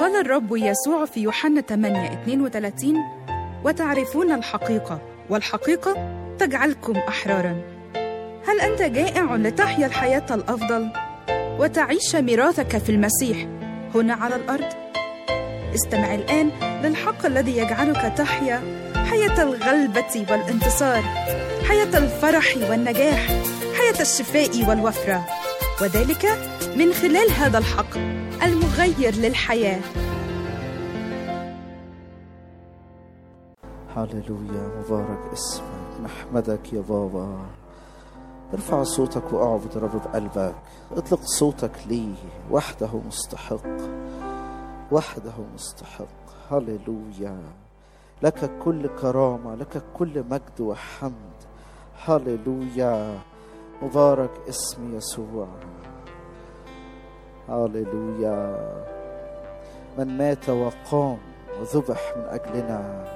قال الرب يسوع في يوحنا 8 32 وتعرفون الحقيقة والحقيقة تجعلكم أحرارا هل أنت جائع لتحيا الحياة الأفضل وتعيش ميراثك في المسيح هنا على الأرض؟ استمع الآن للحق الذي يجعلك تحيا حياة الغلبة والانتصار حياة الفرح والنجاح حياة الشفاء والوفرة وذلك من خلال هذا الحق المغير للحياه هللويا مبارك اسمك نحمدك يا بابا ارفع صوتك واعبد الرب بقلبك اطلق صوتك ليه وحده مستحق وحده مستحق هللويا لك كل كرامه لك كل مجد وحمد هللويا مبارك اسم يسوع هللويا من مات وقام وذبح من اجلنا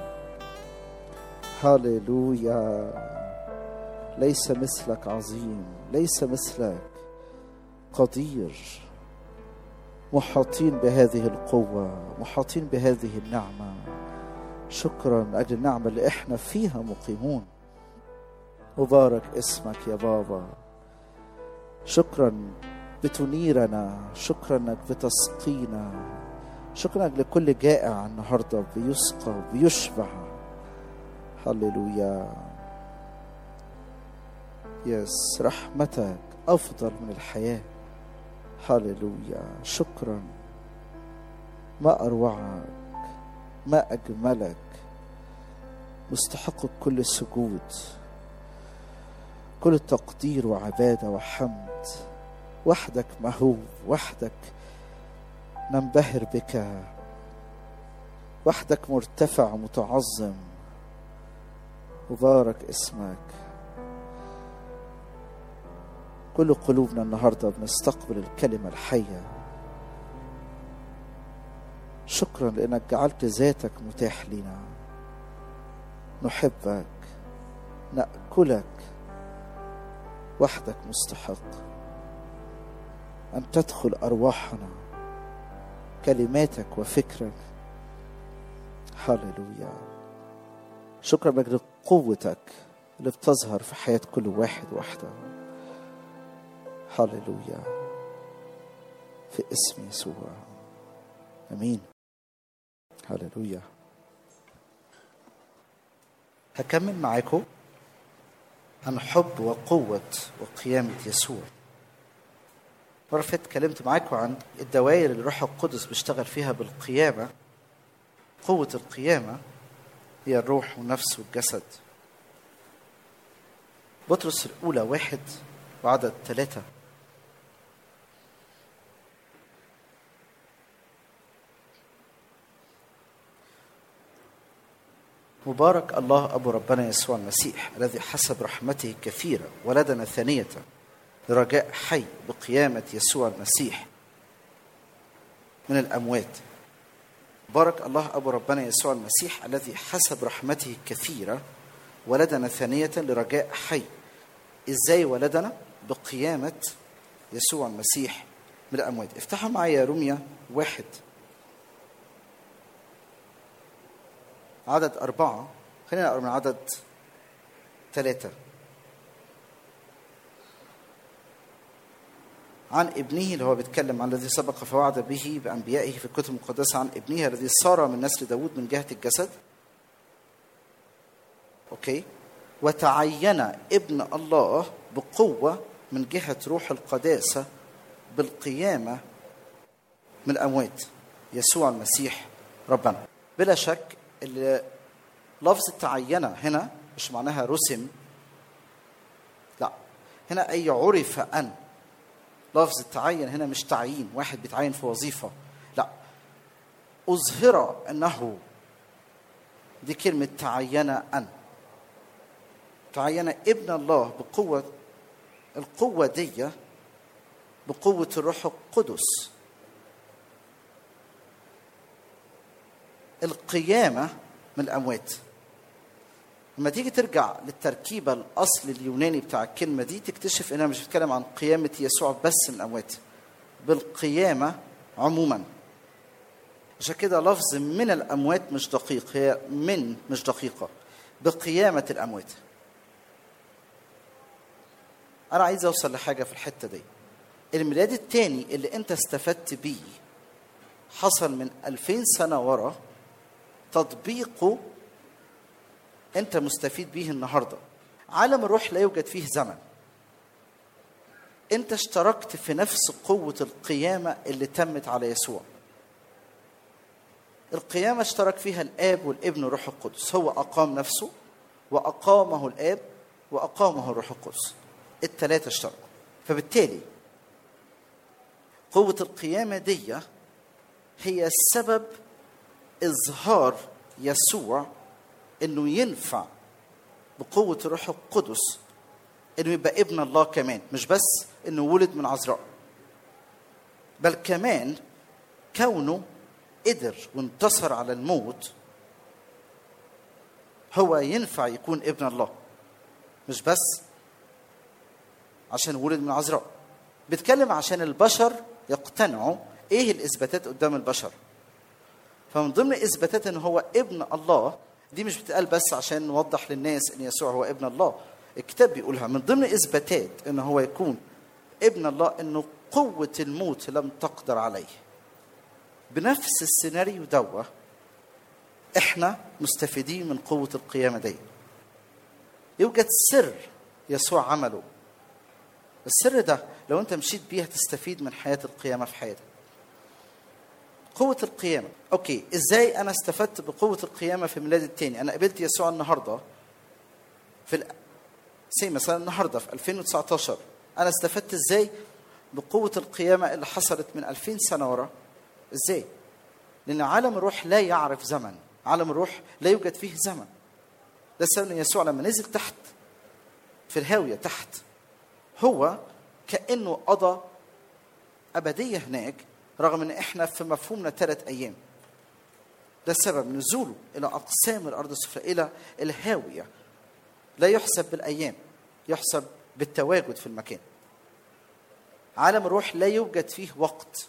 هللويا ليس مثلك عظيم ليس مثلك قدير محاطين بهذه القوة محاطين بهذه النعمة شكرا أجل النعمة اللي احنا فيها مقيمون مبارك اسمك يا بابا شكرا بتنيرنا شكرا انك بتسقينا شكرا لكل جائع النهارده بيسقى وبيشبع هللويا يس رحمتك افضل من الحياه هللويا شكرا ما اروعك ما اجملك مستحق كل السجود كل تقدير وعباده وحمد وحدك مهوب وحدك ننبهر بك وحدك مرتفع متعظم مبارك اسمك كل قلوبنا النهارده بنستقبل الكلمه الحيه شكرا لانك جعلت ذاتك متاح لنا نحبك ناكلك وحدك مستحق ان تدخل ارواحنا كلماتك وفكرك هللويا شكرا لاجل قوتك اللي بتظهر في حياه كل واحد واحده هللويا في اسم يسوع امين هللويا هكمل معاكم عن حب وقوة وقيامة يسوع مرة فاتت اتكلمت معاكم عن الدوائر اللي الروح القدس بيشتغل فيها بالقيامة قوة القيامة هي الروح والنفس والجسد بطرس الأولى واحد وعدد ثلاثة مبارك الله أبو ربنا يسوع المسيح الذي حسب رحمته الكثيرة ولدنا ثانية لرجاء حي بقيامة يسوع المسيح من الأموات بارك الله أبو ربنا يسوع المسيح الذي حسب رحمته الكثيرة ولدنا ثانية لرجاء حي إزاي ولدنا بقيامة يسوع المسيح من الأموات افتحوا معايا روميا واحد عدد أربعة خلينا نقرأ من عدد ثلاثة عن ابنه اللي هو بيتكلم عن الذي سبق فوعد به بأنبيائه في الكتب المقدسة عن ابنه الذي صار من نسل داود من جهة الجسد أوكي وتعين ابن الله بقوة من جهة روح القداسة بالقيامة من الأموات يسوع المسيح ربنا بلا شك اللي لفظ تعين هنا مش معناها رسم لا هنا أي عرف أن لفظ التعين هنا مش تعيين واحد بيتعين في وظيفة لا أظهر أنه دي كلمة تعين أن تعين ابن الله بقوة القوة دي بقوة الروح القدس القيامة من الأموات لما تيجي ترجع للتركيبة الأصل اليوناني بتاع الكلمة دي تكتشف إنها مش بتتكلم عن قيامة يسوع بس من الأموات بالقيامة عموما عشان كده لفظ من الأموات مش دقيق هي من مش دقيقة بقيامة الأموات أنا عايز أوصل لحاجة في الحتة دي الميلاد التاني اللي أنت استفدت بيه حصل من 2000 سنة ورا تطبيقه أنت مستفيد بيه النهاردة عالم الروح لا يوجد فيه زمن أنت اشتركت في نفس قوة القيامة اللي تمت على يسوع القيامة اشترك فيها الآب والابن والروح القدس هو أقام نفسه وأقامه الآب وأقامه الروح القدس الثلاثة اشتركوا فبالتالي قوة القيامة دي هي السبب إظهار يسوع إنه ينفع بقوة الروح القدس إنه يبقى ابن الله كمان مش بس إنه ولد من عذراء بل كمان كونه قدر وانتصر على الموت هو ينفع يكون ابن الله مش بس عشان ولد من عذراء بيتكلم عشان البشر يقتنعوا ايه الاثباتات قدام البشر فمن ضمن اثباتات ان هو ابن الله دي مش بتقال بس عشان نوضح للناس ان يسوع هو ابن الله الكتاب بيقولها من ضمن اثباتات ان هو يكون ابن الله انه قوه الموت لم تقدر عليه بنفس السيناريو دوا احنا مستفيدين من قوه القيامه دي يوجد سر يسوع عمله السر ده لو انت مشيت بيه هتستفيد من حياه القيامه في حياتك قوة القيامة أوكي إزاي أنا استفدت بقوة القيامة في ميلاد التاني أنا قابلت يسوع النهاردة في ال... سي مثلا النهاردة في 2019 أنا استفدت إزاي بقوة القيامة اللي حصلت من 2000 سنة ورا إزاي لأن عالم الروح لا يعرف زمن عالم الروح لا يوجد فيه زمن ده السبب ان يسوع لما نزل تحت في الهاويه تحت هو كانه قضى ابديه هناك رغم ان احنا في مفهومنا ثلاث ايام ده السبب نزوله الى اقسام الارض السفلى الى الهاويه لا يحسب بالايام يحسب بالتواجد في المكان عالم الروح لا يوجد فيه وقت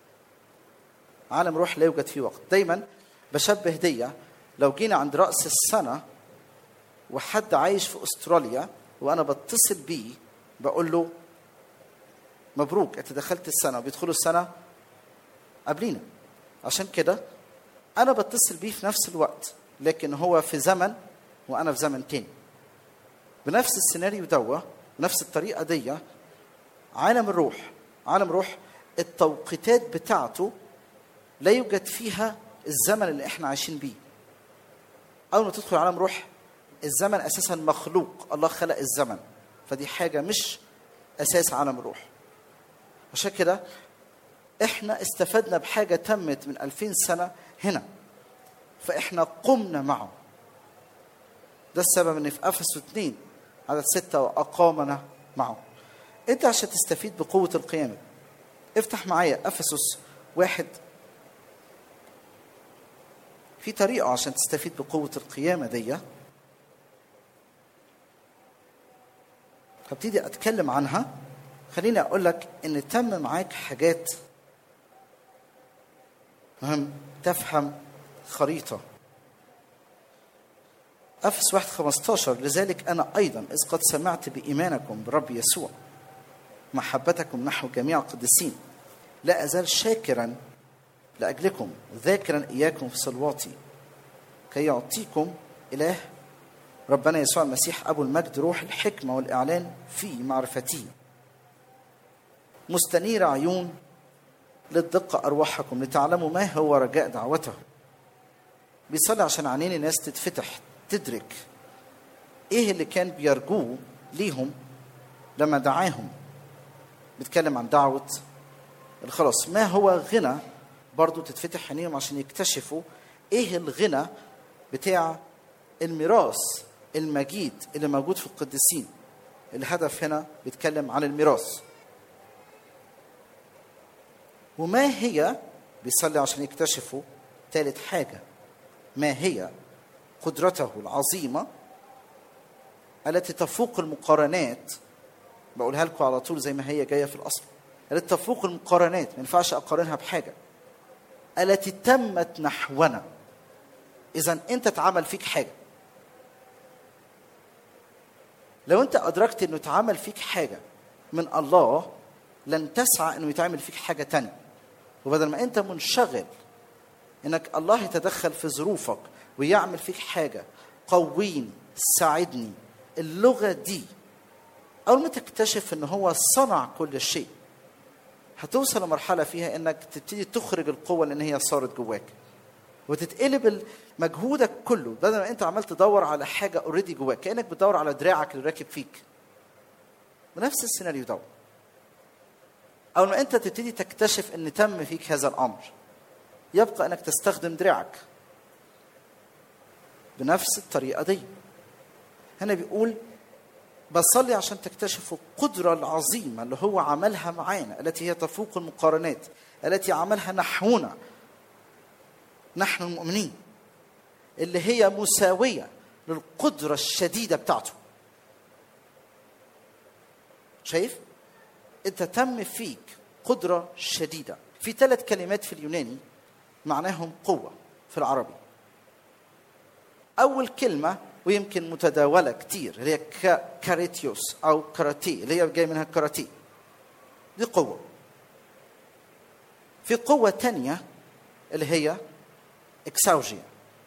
عالم الروح لا يوجد فيه وقت دايما بشبه دي لو جينا عند راس السنه وحد عايش في استراليا وانا بتصل بيه بقول له مبروك انت دخلت السنه وبيدخلوا السنه قبلينا عشان كده انا بتصل بيه في نفس الوقت لكن هو في زمن وانا في زمن تاني بنفس السيناريو دوا بنفس الطريقه دي عالم الروح عالم الروح التوقيتات بتاعته لا يوجد فيها الزمن اللي احنا عايشين بيه اول ما تدخل عالم روح الزمن اساسا مخلوق الله خلق الزمن فدي حاجه مش اساس عالم الروح عشان كده احنا استفدنا بحاجه تمت من 2000 سنه هنا فاحنا قمنا معه ده السبب ان في افسس 2 عدد ستة واقامنا معه انت عشان تستفيد بقوه القيامه افتح معايا افسس واحد في طريقه عشان تستفيد بقوه القيامه دي هبتدي اتكلم عنها خليني اقول لك ان تم معاك حاجات مهم تفهم خريطة أفس واحد خمستاشر لذلك أنا أيضا إذ قد سمعت بإيمانكم برب يسوع محبتكم نحو جميع القديسين لا أزال شاكرا لأجلكم ذاكرا إياكم في صلواتي كي يعطيكم إله ربنا يسوع المسيح أبو المجد روح الحكمة والإعلان في معرفته مستنير عيون للدقة أرواحكم لتعلموا ما هو رجاء دعوته بيصلي عشان عينين الناس تتفتح تدرك ايه اللي كان بيرجوه ليهم لما دعاهم بيتكلم عن دعوة الخلاص ما هو غنى برضو تتفتح عينيهم عشان يكتشفوا ايه الغنى بتاع الميراث المجيد اللي موجود في القديسين الهدف هنا بيتكلم عن الميراث وما هي بيصلي عشان يكتشفوا ثالث حاجة ما هي قدرته العظيمة التي تفوق المقارنات بقولها لكم على طول زي ما هي جاية في الأصل التي تفوق المقارنات ما ينفعش أقارنها بحاجة التي تمت نحونا اذا انت اتعمل فيك حاجه لو انت ادركت انه اتعمل فيك حاجه من الله لن تسعى انه يتعمل فيك حاجه تانية وبدل ما انت منشغل انك الله يتدخل في ظروفك ويعمل فيك حاجه قويني ساعدني اللغه دي اول ما تكتشف ان هو صنع كل شيء هتوصل لمرحله فيها انك تبتدي تخرج القوه لان هي صارت جواك وتتقلب مجهودك كله بدل ما انت عمال تدور على حاجه اوريدي جواك كانك بتدور على دراعك اللي راكب فيك بنفس السيناريو ده اول ما انت تبتدي تكتشف ان تم فيك هذا الامر يبقى انك تستخدم دراعك بنفس الطريقه دي هنا بيقول بصلي عشان تكتشفوا القدرة العظيمة اللي هو عملها معانا التي هي تفوق المقارنات التي عملها نحونا نحن المؤمنين اللي هي مساوية للقدرة الشديدة بتاعته شايف؟ انت تم فيك قدرة شديدة في ثلاث كلمات في اليوناني معناهم قوة في العربي أول كلمة ويمكن متداولة كتير اللي هي كاريتيوس أو كاراتيه اللي هي جاي منها كاراتيه دي قوة في قوة تانية اللي هي اكساوجيا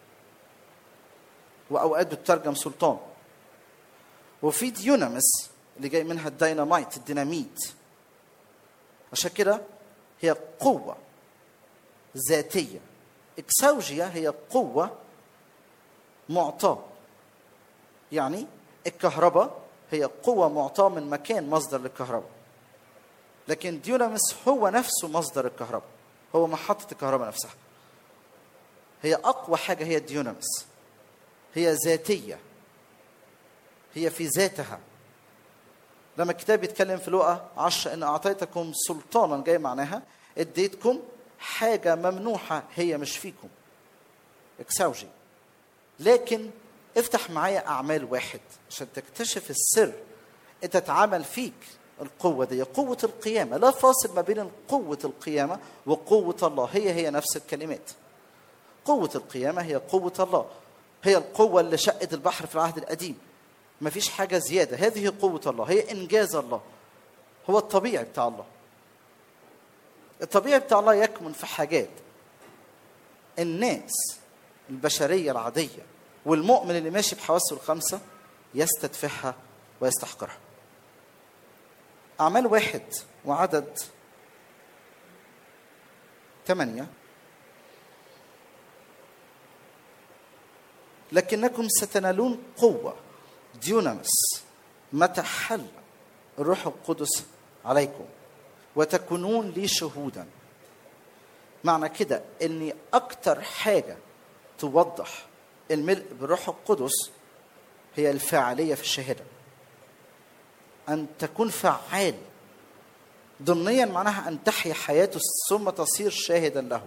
وأوقات بتترجم سلطان وفي ديونامس اللي جاي منها الديناميت الديناميت عشان كده هي قوة ذاتية اكساوجيا هي قوة معطاة يعني الكهرباء هي قوة معطاة من مكان مصدر للكهرباء لكن ديونامس هو نفسه مصدر الكهرباء هو محطة الكهرباء نفسها هي أقوى حاجة هي الديونامس هي ذاتية هي في ذاتها لما الكتاب يتكلم في لقا عشرة إن أعطيتكم سلطانا جاي معناها اديتكم حاجة ممنوحة هي مش فيكم اكساوجي لكن افتح معايا أعمال واحد عشان تكتشف السر انت اتعمل فيك القوة دي قوة القيامة لا فاصل ما بين قوة القيامة وقوة الله هي هي نفس الكلمات قوة القيامة هي قوة الله هي القوة اللي شقت البحر في العهد القديم ما فيش حاجة زيادة هذه قوة الله هي إنجاز الله هو الطبيعي بتاع الله الطبيعي بتاع الله يكمن في حاجات الناس البشرية العادية والمؤمن اللي ماشي بحواسه الخمسة يستدفعها ويستحقرها أعمال واحد وعدد ثمانية لكنكم ستنالون قوة ديونامس متى حل الروح القدس عليكم وتكونون لي شهودا معنى كده ان اكتر حاجه توضح الملء بالروح القدس هي الفاعليه في الشهاده ان تكون فعال ضمنيا معناها ان تحيا حياته ثم تصير شاهدا له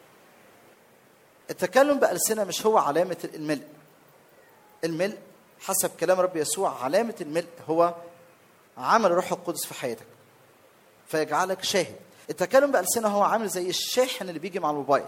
التكلم بألسنة مش هو علامة الملء الملء حسب كلام رب يسوع علامة الملء هو عمل الروح القدس في حياتك فيجعلك شاهد التكلم بألسنة هو عامل زي الشاحن اللي بيجي مع الموبايل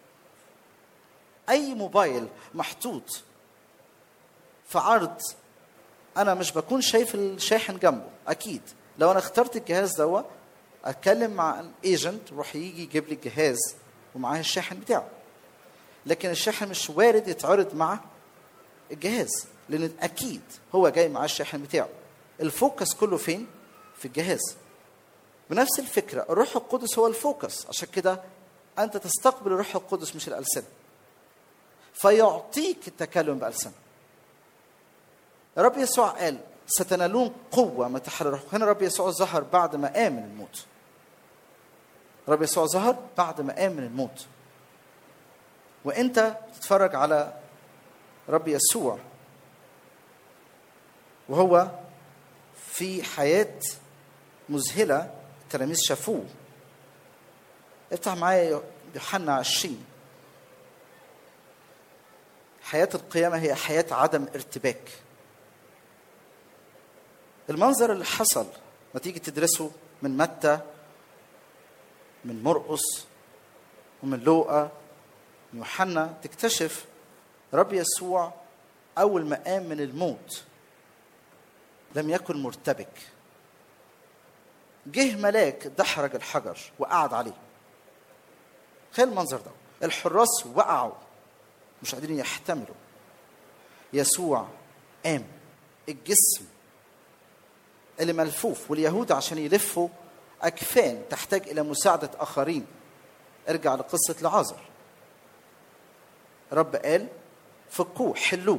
أي موبايل محطوط في عرض أنا مش بكون شايف الشاحن جنبه أكيد لو أنا اخترت الجهاز دوا أتكلم مع الايجنت روح يجي يجيب لي الجهاز ومعاه الشاحن بتاعه لكن الشاحن مش وارد يتعرض مع الجهاز لان اكيد هو جاي معاه الشاحن بتاعه الفوكس كله فين في الجهاز بنفس الفكره الروح القدس هو الفوكس عشان كده انت تستقبل الروح القدس مش الالسنه فيعطيك التكلم بالسنه الرب يسوع قال ستنالون قوة متى حل الروح هنا الرب يسوع ظهر بعد ما قام من الموت الرب يسوع ظهر بعد ما قام من الموت وانت بتتفرج على رب يسوع وهو في حياة مذهلة التلاميذ شافوه افتح معايا يوحنا 20 حياة القيامة هي حياة عدم ارتباك المنظر اللي حصل ما تيجي تدرسه من متى من مرقس ومن لوقا من يوحنا تكتشف رب يسوع أول ما قام من الموت لم يكن مرتبك جه ملاك دحرج الحجر وقعد عليه تخيل المنظر ده الحراس وقعوا مش قادرين يحتملوا يسوع قام الجسم اللي ملفوف واليهود عشان يلفوا أكفان تحتاج إلى مساعدة آخرين ارجع لقصة لعازر رب قال فكوه حلوه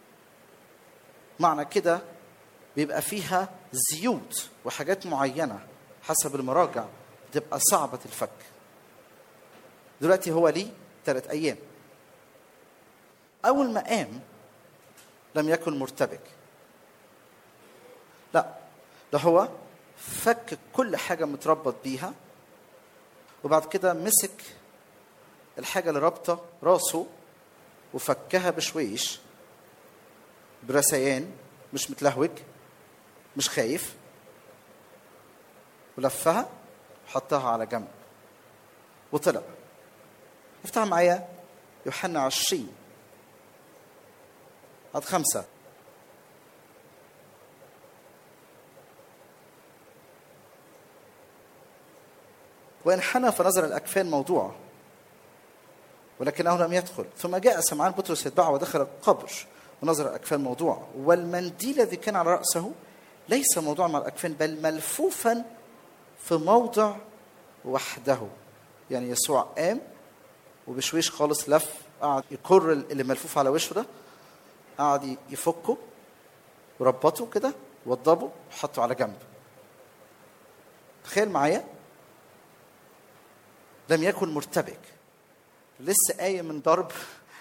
معنى كده بيبقى فيها زيوت وحاجات معينة حسب المراجع بتبقى صعبة الفك دلوقتي هو ليه ثلاث أيام أول ما قام لم يكن مرتبك لا ده هو فك كل حاجة متربط بيها وبعد كده مسك الحاجة اللي رابطة راسه وفكها بشويش برسيان مش متلهوج مش خايف ولفها وحطها على جنب وطلع افتح معايا يوحنا عشرين عدد خمسة وانحنى فنظر الأكفان موضوعة ولكنه لم يدخل ثم جاء سمعان بطرس يتبعه ودخل القبر ونظر الأكفان موضوعة والمنديل الذي كان على رأسه ليس موضوعا مع الأكفان بل ملفوفا في موضع وحده يعني يسوع قام وبشويش خالص لف قعد يكر اللي ملفوف على وشه ده قعد يفكه وربطه كده وضبه وحطه على جنب تخيل معايا لم يكن مرتبك لسه قايم من ضرب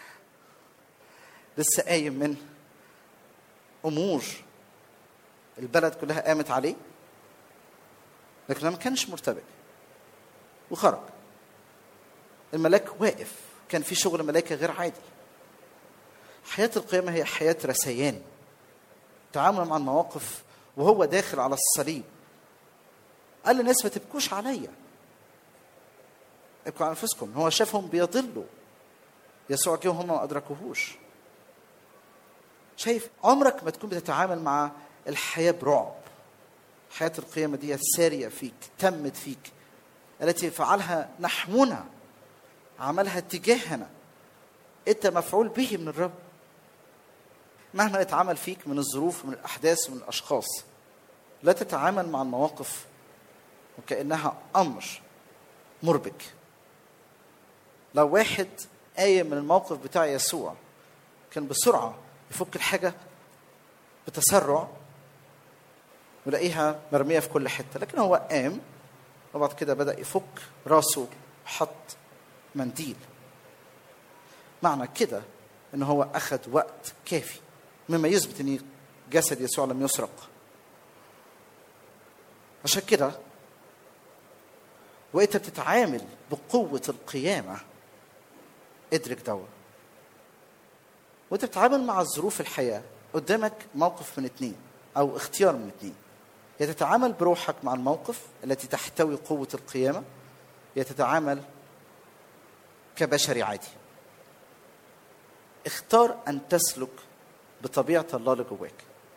لسه قايم من امور البلد كلها قامت عليه لكن ما كانش مرتبك وخرج الملاك واقف كان في شغل ملائكه غير عادي حياه القيامه هي حياه رسيان تعامل مع المواقف وهو داخل على الصليب قال للناس ما تبكوش عليا ابكوا على انفسكم هو شافهم بيضلوا يسوع جه وهم ما ادركوهوش شايف عمرك ما تكون بتتعامل مع الحياه برعب حياه القيامه دي ساريه فيك تمت فيك التي فعلها نحونا عملها تجاهنا انت مفعول به من الرب مهما اتعمل فيك من الظروف ومن الاحداث ومن الاشخاص لا تتعامل مع المواقف وكانها امر مربك لو واحد قايم من الموقف بتاع يسوع كان بسرعه يفك الحاجه بتسرع ولاقيها مرميه في كل حته لكن هو قام وبعد كده بدا يفك راسه وحط منديل معنى كده ان هو اخذ وقت كافي مما يثبت ان جسد يسوع لم يسرق عشان كده وانت بتتعامل بقوه القيامه ادرك دوا وانت بتتعامل مع ظروف الحياه قدامك موقف من اتنين او اختيار من اتنين يا تتعامل بروحك مع الموقف التي تحتوي قوه القيامه يا تتعامل كبشري عادي اختار ان تسلك بطبيعه الله اللي جواك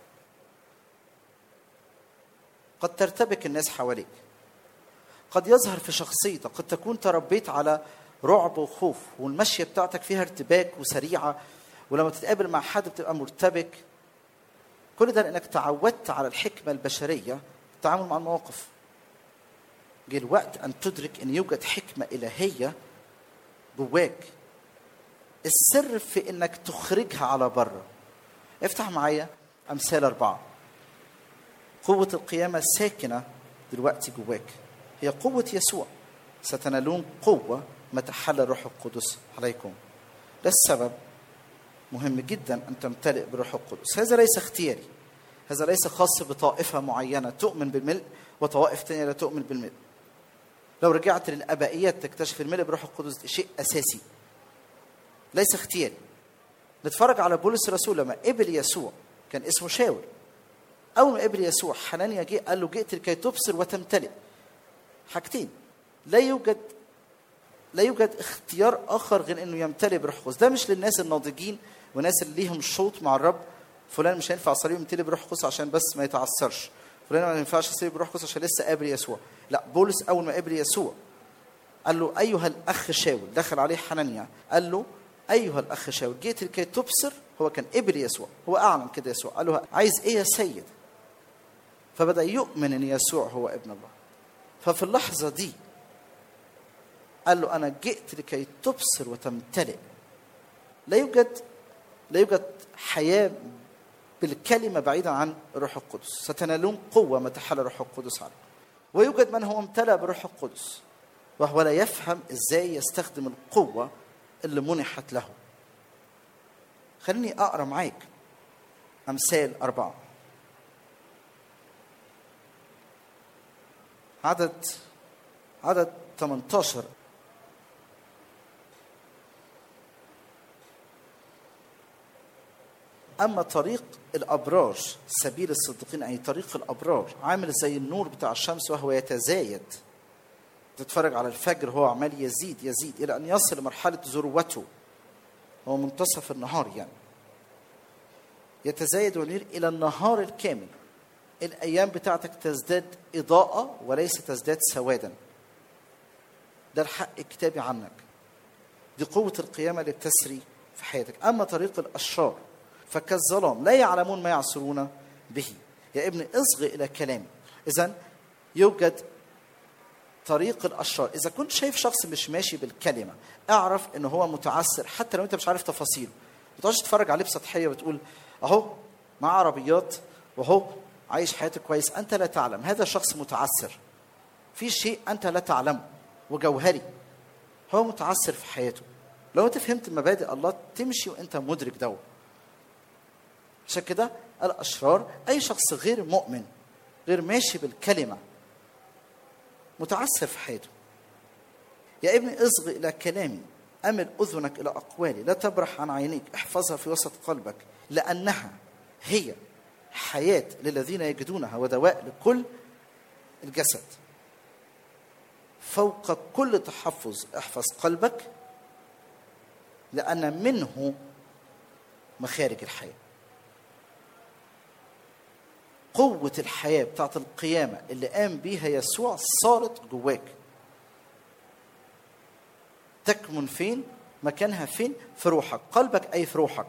قد ترتبك الناس حواليك قد يظهر في شخصيتك قد تكون تربيت على رعب وخوف والمشيه بتاعتك فيها ارتباك وسريعه ولما تتقابل مع حد بتبقى مرتبك كل ده لانك تعودت على الحكمه البشريه التعامل مع المواقف جه الوقت ان تدرك ان يوجد حكمه الهيه جواك السر في انك تخرجها على بره افتح معايا امثال اربعه قوه القيامه ساكنه دلوقتي جواك هي قوه يسوع ستنالون قوه متى حل الروح القدس عليكم ده السبب مهم جدا ان تمتلئ بالروح القدس هذا ليس اختياري هذا ليس خاص بطائفه معينه تؤمن بالملء وطوائف ثانيه لا تؤمن بالملء لو رجعت للابائيات تكتشف الملء بالروح القدس شيء اساسي ليس اختياري نتفرج على بولس الرسول لما قبل يسوع كان اسمه شاول اول ما قبل يسوع حنانيا جه قال له جئت لكي تبصر وتمتلئ حاجتين لا يوجد لا يوجد اختيار اخر غير انه يمتلئ بروح القدس ده مش للناس الناضجين والناس اللي ليهم شوط مع الرب فلان مش هينفع اصلي يمتلئ بروح القدس عشان بس ما يتعثرش فلان ما ينفعش اصلي بروح القدس عشان لسه قابل يسوع لا بولس اول ما قابل يسوع قال له ايها الاخ شاول دخل عليه حنانيا قال له ايها الاخ شاول جئت لكي تبصر هو كان قبل يسوع هو اعلن كده يسوع قال له عايز ايه يا سيد فبدا يؤمن ان يسوع هو ابن الله ففي اللحظه دي قال له انا جئت لكي تبصر وتمتلئ لا يوجد لا يوجد حياه بالكلمه بعيدا عن الروح القدس ستنالون قوه متى حل الروح القدس عليكم ويوجد من هو امتلأ بالروح القدس وهو لا يفهم ازاي يستخدم القوه اللي منحت له خليني اقرا معاك امثال اربعه عدد عدد 18 أما طريق الأبرار سبيل الصديقين أي طريق الأبرار عامل زي النور بتاع الشمس وهو يتزايد تتفرج على الفجر هو عمال يزيد يزيد إلى أن يصل لمرحلة ذروته هو منتصف النهار يعني يتزايد وينير إلى النهار الكامل الأيام بتاعتك تزداد إضاءة وليس تزداد سوادا ده الحق الكتابي عنك دي قوة القيامة اللي بتسري في حياتك أما طريق الأشرار فكالظلام لا يعلمون ما يعصرون به يا ابن اصغي إلى كلامي إذا يوجد طريق الأشرار إذا كنت شايف شخص مش ماشي بالكلمة اعرف إن هو متعسر حتى لو أنت مش عارف تفاصيله ما تقعدش تتفرج عليه بسطحية وتقول أهو مع عربيات وأهو عايش حياته كويس أنت لا تعلم هذا شخص متعسر في شيء أنت لا تعلمه وجوهري هو متعسر في حياته لو أنت فهمت مبادئ الله تمشي وأنت مدرك دوت عشان كده الأشرار أي شخص غير مؤمن غير ماشي بالكلمة متعسر في حياته يا ابني اصغي إلى كلامي أمل أذنك إلى أقوالي لا تبرح عن عينيك احفظها في وسط قلبك لأنها هي حياة للذين يجدونها ودواء لكل الجسد فوق كل تحفظ احفظ قلبك لأن منه مخارج الحياه قوة الحياة بتاعت القيامة اللي قام بيها يسوع صارت جواك تكمن فين مكانها فين في روحك قلبك أي في روحك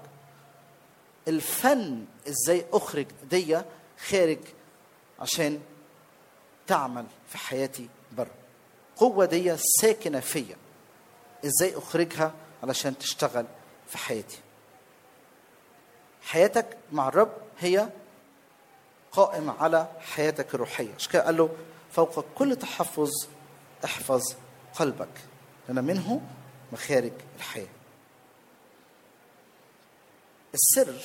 الفن ازاي اخرج دي خارج عشان تعمل في حياتي بره قوة دي ساكنة فيا ازاي اخرجها علشان تشتغل في حياتي حياتك مع الرب هي قائم على حياتك الروحية عشان كده قال له فوق كل تحفظ احفظ قلبك لأن منه مخارج الحياة السر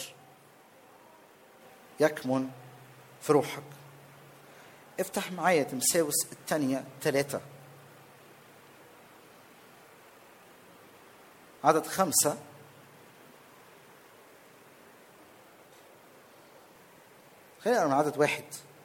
يكمن في روحك افتح معايا تمساوس الثانية ثلاثة عدد خمسة خلينا من عدد واحد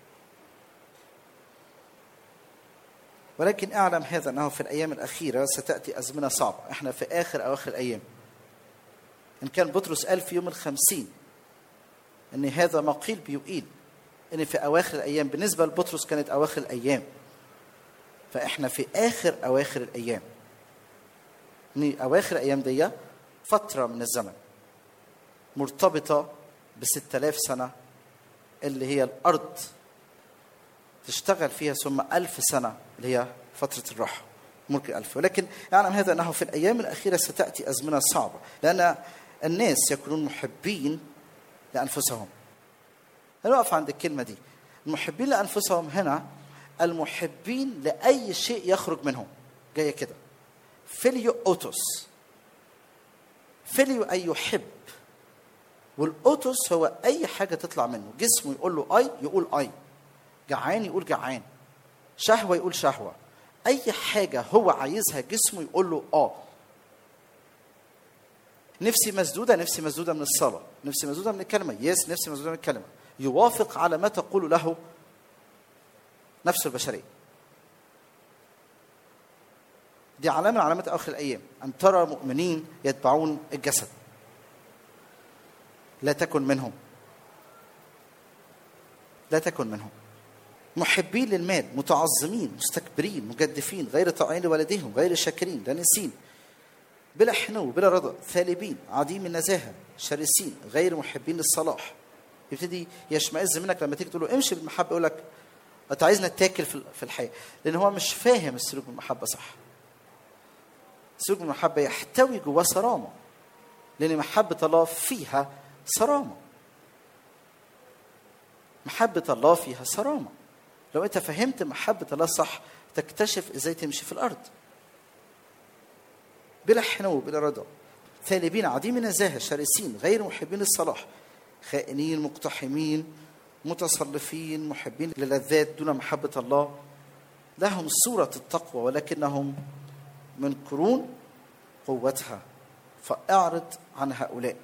ولكن اعلم هذا انه في الايام الاخيره ستاتي ازمنه صعبه احنا في اخر اواخر الايام ان كان بطرس قال في يوم الخمسين ان هذا ما قيل بيقيل ان في اواخر الايام بالنسبه لبطرس كانت اواخر الايام فاحنا في اخر اواخر الايام ان اواخر الايام دي فتره من الزمن مرتبطه ب 6000 سنه اللي هي الارض تشتغل فيها ثم ألف سنة اللي هي فترة الراحة ملك الألف ولكن يعلم هذا أنه في الأيام الأخيرة ستأتي أزمنة صعبة لأن الناس يكونون محبين لأنفسهم نقف عند الكلمة دي المحبين لأنفسهم هنا المحبين لأي شيء يخرج منهم جاية كده فيليو أوتوس فيليو أي يحب والأوتوس هو أي حاجة تطلع منه جسمه يقول له أي يقول أي جعان يقول جعان شهوة يقول شهوة أي حاجة هو عايزها جسمه يقول له آه نفسي مسدودة نفسي مسدودة من الصلاة نفسي مسدودة من الكلمة يس نفسي مسدودة من الكلمة يوافق على ما تقول له نفسه البشرية دي علامه من علامات اخر الايام ان ترى مؤمنين يتبعون الجسد لا تكن منهم لا تكن منهم محبين للمال متعظمين مستكبرين مجدفين غير طائعين لوالديهم غير شاكرين دانسين بلا حنو بلا رضا ثالبين عديم النزاهه شرسين غير محبين للصلاح يبتدي يشمئز منك لما تيجي تقول له امشي بالمحبه يقول لك انت عايزنا نتاكل في في الحياه لان هو مش فاهم السلوك بالمحبه صح السلوك بالمحبه يحتوي جواه صرامه لان محبه الله فيها صرامه محبه الله فيها صرامه لو انت فهمت محبه الله صح تكتشف ازاي تمشي في الارض بلا حنو بلا رضا ثالبين عديم النزاهه شرسين غير محبين للصلاح خائنين مقتحمين متصلفين محبين للذات دون محبه الله لهم صوره التقوى ولكنهم منكرون قوتها فاعرض عن هؤلاء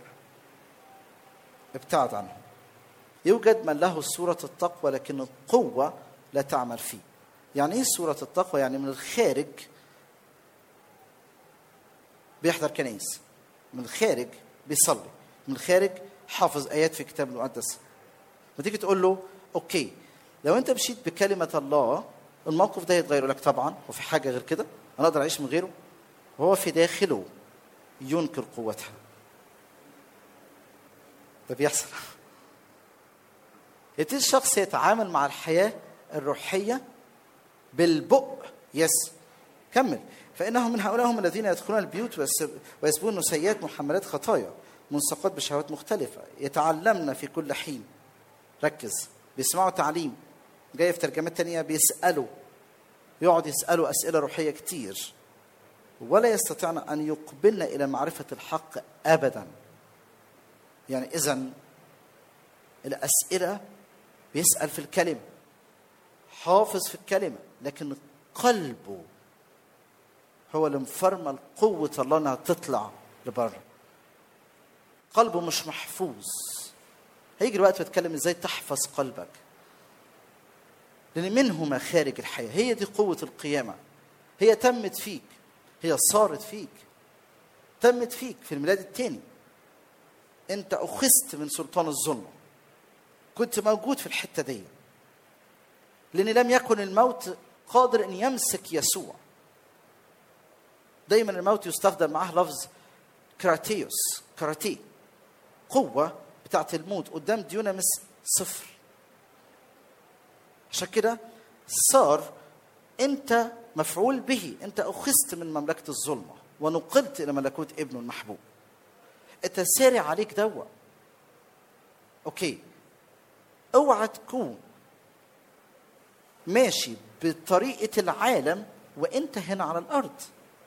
ابتعد عنهم يوجد من له صورة التقوى لكن القوة لا تعمل فيه يعني ايه صورة التقوى يعني من الخارج بيحضر كنايس من الخارج بيصلي من الخارج حافظ ايات في الكتاب المقدس ما تيجي تقول له اوكي لو انت مشيت بكلمة الله الموقف ده يتغير لك طبعا وفي حاجة غير كده انا اقدر اعيش من غيره وهو في داخله ينكر قوتها ده بيحصل يبتدي الشخص يتعامل مع الحياة الروحية بالبؤ يس كمل فإنهم من هؤلاء هم الذين يدخلون البيوت ويسبون نسيات محملات خطايا منسقات بشهوات مختلفة يتعلمن في كل حين ركز بيسمعوا تعليم جاي في ترجمات تانية بيسألوا يقعد يسألوا أسئلة روحية كتير ولا يستطيعن أن يقبلن إلى معرفة الحق أبدا يعني إذا الأسئلة بيسأل في الكلمة حافظ في الكلمة لكن قلبه هو اللي مفرمل قوة الله انها تطلع لبره قلبه مش محفوظ هيجي الوقت بتكلم ازاي تحفظ قلبك لان منه مخارج الحياة هي دي قوة القيامة هي تمت فيك هي صارت فيك تمت فيك في الميلاد الثاني انت اخذت من سلطان الظلمه كنت موجود في الحته دي لان لم يكن الموت قادر ان يمسك يسوع دايما الموت يستخدم معاه لفظ كراتيوس كراتي قوة بتاعت الموت قدام ديونامس صفر عشان كده صار انت مفعول به انت اخذت من مملكة الظلمة ونقلت الى ملكوت ابنه المحبوب انت سارع عليك دوا اوكي اوعى تكون ماشي بطريقة العالم وانت هنا على الارض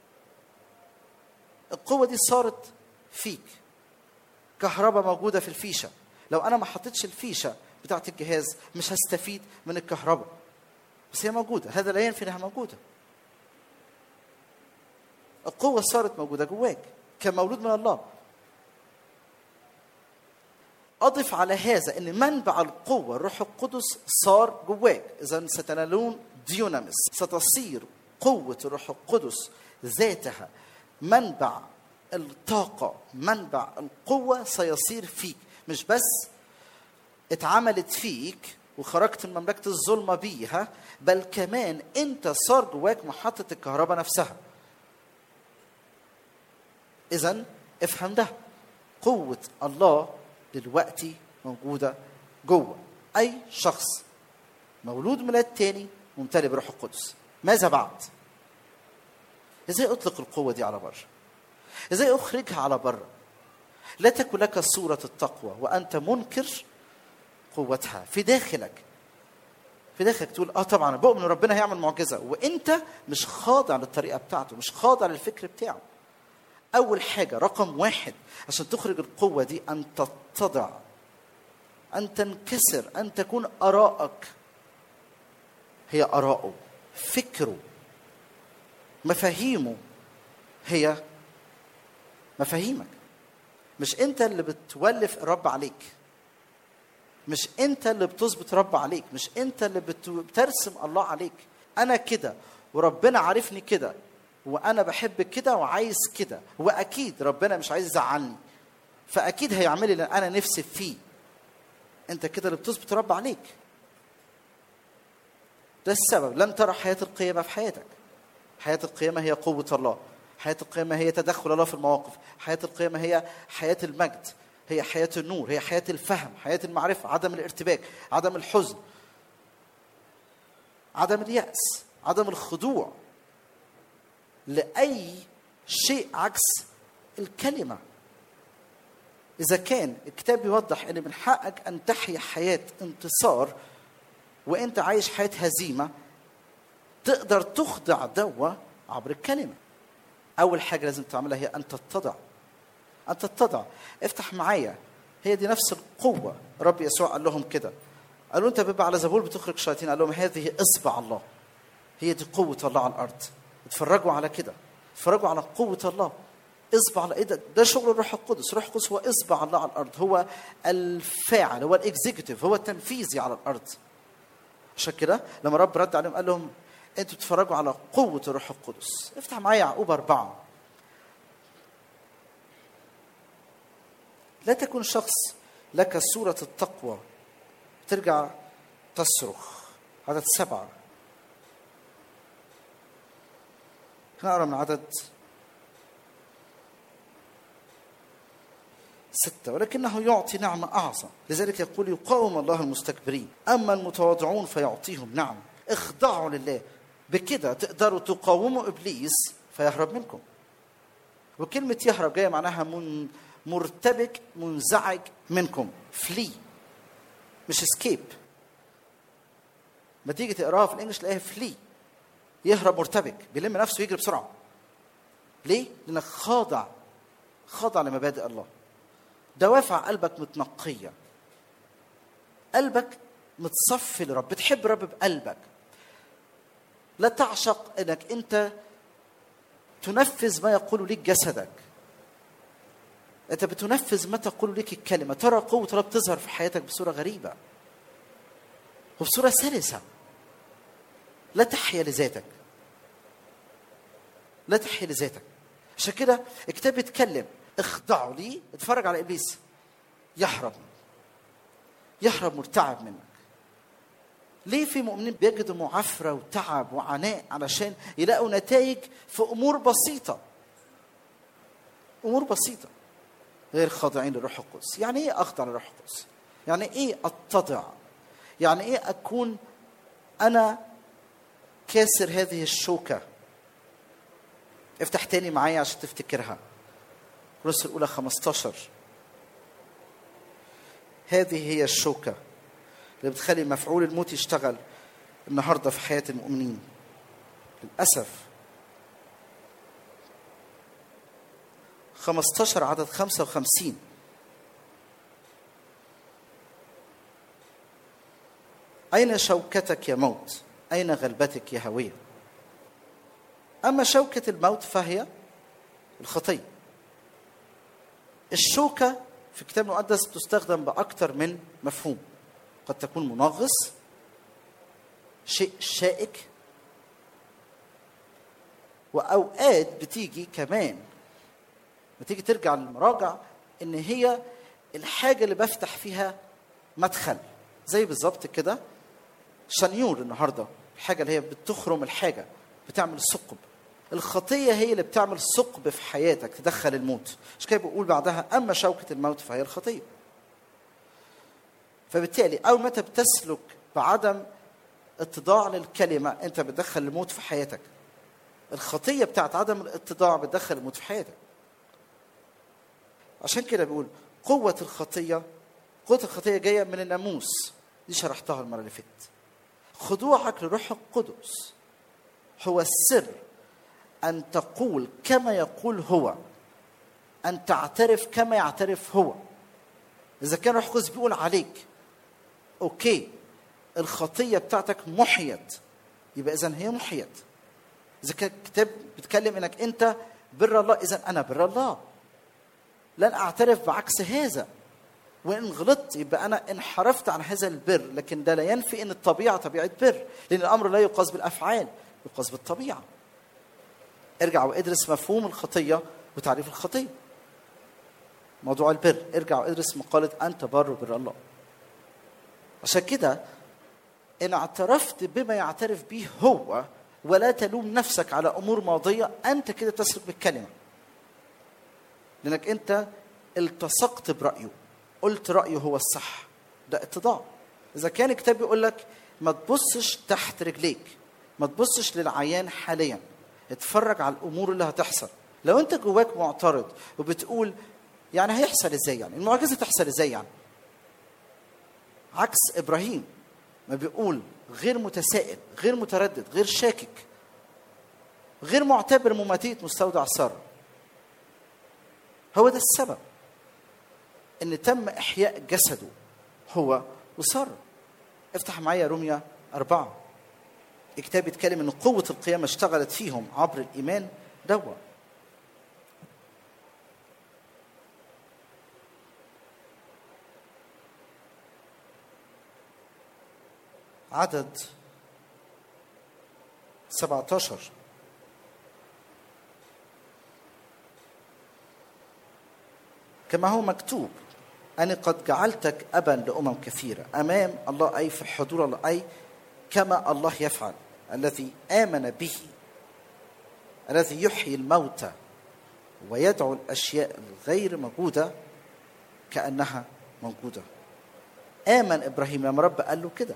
القوة دي صارت فيك كهرباء موجودة في الفيشة لو انا ما حطيتش الفيشة بتاعت الجهاز مش هستفيد من الكهرباء بس هي موجودة هذا لا ينفي انها موجودة القوة صارت موجودة جواك كمولود من الله أضف على هذا أن منبع القوة الروح القدس صار جواك إذا ستنالون ديونامس ستصير قوة الروح القدس ذاتها منبع الطاقة منبع القوة سيصير فيك مش بس اتعملت فيك وخرجت من مملكة الظلمة بيها بل كمان انت صار جواك محطة الكهرباء نفسها إذا افهم ده قوة الله دلوقتي موجودة جوه أي شخص مولود ميلاد تاني ممتلئ بروح القدس ماذا بعد؟ ازاي اطلق القوة دي على بره؟ ازاي اخرجها على بره؟ لا تكن لك صورة التقوى وأنت منكر قوتها في داخلك في داخلك تقول اه طبعا بؤمن ربنا هيعمل معجزة وانت مش خاضع للطريقة بتاعته مش خاضع للفكر بتاعه أول حاجة رقم واحد عشان تخرج القوة دي أن تتضع أن تنكسر أن تكون آراءك هي آراءه فكره مفاهيمه هي مفاهيمك مش أنت اللي بتولف الرب عليك مش أنت اللي بتظبط رب عليك مش أنت اللي بترسم الله عليك أنا كده وربنا عارفني كده وانا بحب كده وعايز كده واكيد ربنا مش عايز يزعلني فاكيد هيعمل لي اللي انا نفسي فيه انت كده اللي بتظبط رب عليك ده السبب لن ترى حياه القيامه في حياتك حياه القيامه هي قوه الله حياه القيامه هي تدخل الله في المواقف حياه القيامه هي حياه المجد هي حياه النور هي حياه الفهم حياه المعرفه عدم الارتباك عدم الحزن عدم الياس عدم الخضوع لاي شيء عكس الكلمه اذا كان الكتاب بيوضح ان من حقك ان تحيا حياه انتصار وانت عايش حياه هزيمه تقدر تخضع دوا عبر الكلمه اول حاجه لازم تعملها هي ان تتضع ان تتضع افتح معايا هي دي نفس القوه رب يسوع قال لهم كده قالوا انت بيبقى على زبول بتخرج شياطين قال لهم هذه اصبع الله هي دي قوه الله على الارض اتفرجوا على كده اتفرجوا على قوه الله اصبع على ايه ده ده شغل الروح القدس الروح القدس هو اصبع الله على الارض هو الفاعل هو الاكزيكتيف هو التنفيذي على الارض عشان كده لما رب رد عليهم قال لهم انتوا بتتفرجوا على قوه الروح القدس افتح معايا يعقوب أربعة لا تكون شخص لك صورة التقوى ترجع تصرخ عدد سبعة نقرا من عدد ستة ولكنه يعطي نعمة أعظم لذلك يقول يقاوم الله المستكبرين أما المتواضعون فيعطيهم نعم اخضعوا لله بكده تقدروا تقاوموا إبليس فيهرب منكم وكلمة يهرب جاية معناها من مرتبك منزعج منكم فلي مش اسكيب ما تيجي تقراها في الانجليش تلاقيها فلي يهرب مرتبك بيلم نفسه يجري بسرعه ليه؟ لانك خاضع خاضع لمبادئ الله دوافع قلبك متنقيه قلبك متصفي لرب بتحب رب بقلبك لا تعشق انك انت تنفذ ما يقول لك جسدك انت بتنفذ ما تقول لك الكلمه ترى قوه الله بتظهر في حياتك بصوره غريبه وبصوره سلسه لا تحيا لذاتك لا تحيا لذاتك عشان كده الكتاب بيتكلم اخضعوا لي اتفرج على ابليس يهرب يهرب مرتعب منك ليه في مؤمنين بيجدوا معافرة وتعب وعناء علشان يلاقوا نتائج في أمور بسيطة أمور بسيطة غير خاضعين للروح القدس يعني إيه أخضع للروح القدس يعني إيه أتضع يعني إيه أكون أنا كاسر هذه الشوكة افتح تاني معايا عشان تفتكرها الرسل الأولى 15 هذه هي الشوكة اللي بتخلي مفعول الموت يشتغل النهارده في حياة المؤمنين للأسف 15 عدد 55 أين شوكتك يا موت؟ أين غلبتك يا هوية؟ أما شوكة الموت فهي الخطية الشوكة في الكتاب المقدس تستخدم بأكثر من مفهوم قد تكون منغص شيء شائك وأوقات بتيجي كمان بتيجي ترجع للمراجع إن هي الحاجة اللي بفتح فيها مدخل زي بالظبط كده شنيور النهارده الحاجة اللي هي بتخرم الحاجة بتعمل ثقب الخطية هي اللي بتعمل ثقب في حياتك تدخل الموت مش كده بيقول بعدها أما شوكة الموت فهي الخطية فبالتالي أول متى بتسلك بعدم اتضاع للكلمة أنت بتدخل الموت في حياتك الخطية بتاعت عدم الاتضاع بتدخل الموت في حياتك عشان كده بيقول قوة الخطية قوة الخطية جاية من الناموس دي شرحتها المرة اللي فاتت خضوعك لروح القدس هو السر أن تقول كما يقول هو أن تعترف كما يعترف هو إذا كان روح القدس بيقول عليك أوكي الخطية بتاعتك محيت يبقى إذا هي محيت إذا كان الكتاب بيتكلم إنك أنت بر الله إذا أنا بر الله لن أعترف بعكس هذا وإن غلطت يبقى أنا انحرفت عن هذا البر لكن ده لا ينفي أن الطبيعة طبيعة بر لأن الأمر لا يقاس بالأفعال يقاس بالطبيعة ارجع وادرس مفهوم الخطيه وتعريف الخطيه موضوع البر ارجع وادرس مقاله انت بر بر الله عشان كده ان اعترفت بما يعترف به هو ولا تلوم نفسك على امور ماضيه انت كده تسلك بالكلمه لانك انت التصقت برايه قلت رايه هو الصح ده اتضاع اذا كان الكتاب بيقول لك ما تبصش تحت رجليك ما تبصش للعيان حاليا اتفرج على الامور اللي هتحصل لو انت جواك معترض وبتقول يعني هيحصل ازاي يعني المعجزه تحصل ازاي يعني عكس ابراهيم ما بيقول غير متسائل غير متردد غير شاكك غير معتبر مماتيه مستودع ساره هو ده السبب ان تم احياء جسده هو وساره افتح معايا روميا أربعة الكتاب بيتكلم ان قوة القيامة اشتغلت فيهم عبر الإيمان دوا عدد 17 كما هو مكتوب أنا قد جعلتك أبا لأمم كثيرة أمام الله أي في حضور الله أي كما الله يفعل الذي آمن به الذي يحيي الموتى ويدعو الأشياء الغير موجودة كأنها موجودة آمن إبراهيم لما رب قال له كده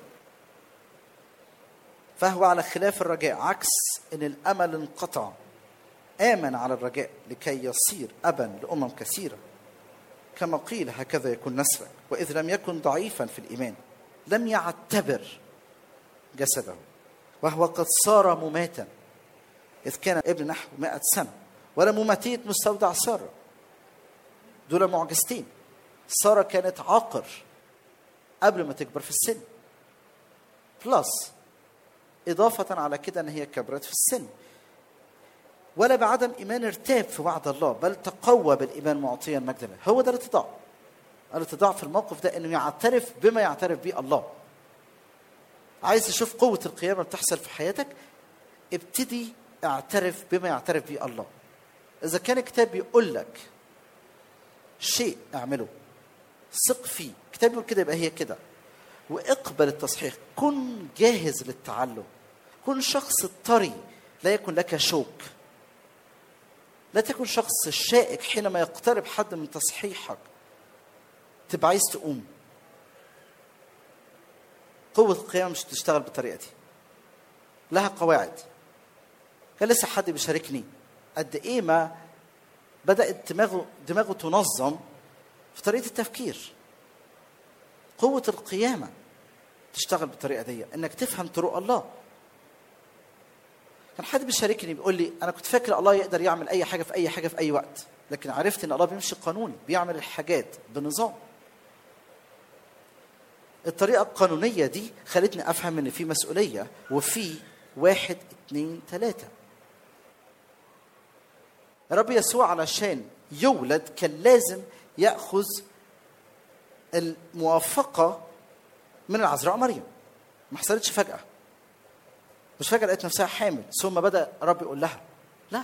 فهو على خلاف الرجاء عكس ان الامل انقطع امن على الرجاء لكي يصير ابا لامم كثيره كما قيل هكذا يكون نسلك واذ لم يكن ضعيفا في الايمان لم يعتبر جسده وهو قد صار مماتا اذ كان ابن نحو مائة سنه ولا مماتيه مستودع ساره دول معجزتين ساره كانت عاقر قبل ما تكبر في السن بلس إضافة على كده أن هي كبرت في السن ولا بعدم إيمان ارتاب في وعد الله بل تقوى بالإيمان معطيا مجد الله هو ده الاتضاع الاتضاع في الموقف ده أنه يعترف بما يعترف به الله عايز تشوف قوة القيامة بتحصل في حياتك ابتدي اعترف بما يعترف به الله إذا كان الكتاب بيقول لك شيء اعمله ثق فيه الكتاب بيقول كده يبقى هي كده واقبل التصحيح كن جاهز للتعلم كن شخص طري لا يكن لك شوك لا تكن شخص شائك حينما يقترب حد من تصحيحك تبقى عايز تقوم قوة القيامة مش تشتغل بالطريقة دي لها قواعد كان لسه حد بيشاركني قد ايه ما بدأت دماغه دماغه تنظم في طريقة التفكير قوة القيامة تشتغل بالطريقة دي انك تفهم طرق الله كان حد بيشاركني بيقول لي انا كنت فاكر الله يقدر يعمل اي حاجة في اي حاجة في اي وقت لكن عرفت ان الله بيمشي قانوني بيعمل الحاجات بنظام الطريقة القانونية دي خلتني افهم ان في مسؤولية وفي واحد اتنين تلاتة رب يسوع علشان يولد كان لازم ياخذ الموافقه من العذراء مريم ما حصلتش فجاه مش فجاه لقيت نفسها حامل ثم بدا رب يقول لها لا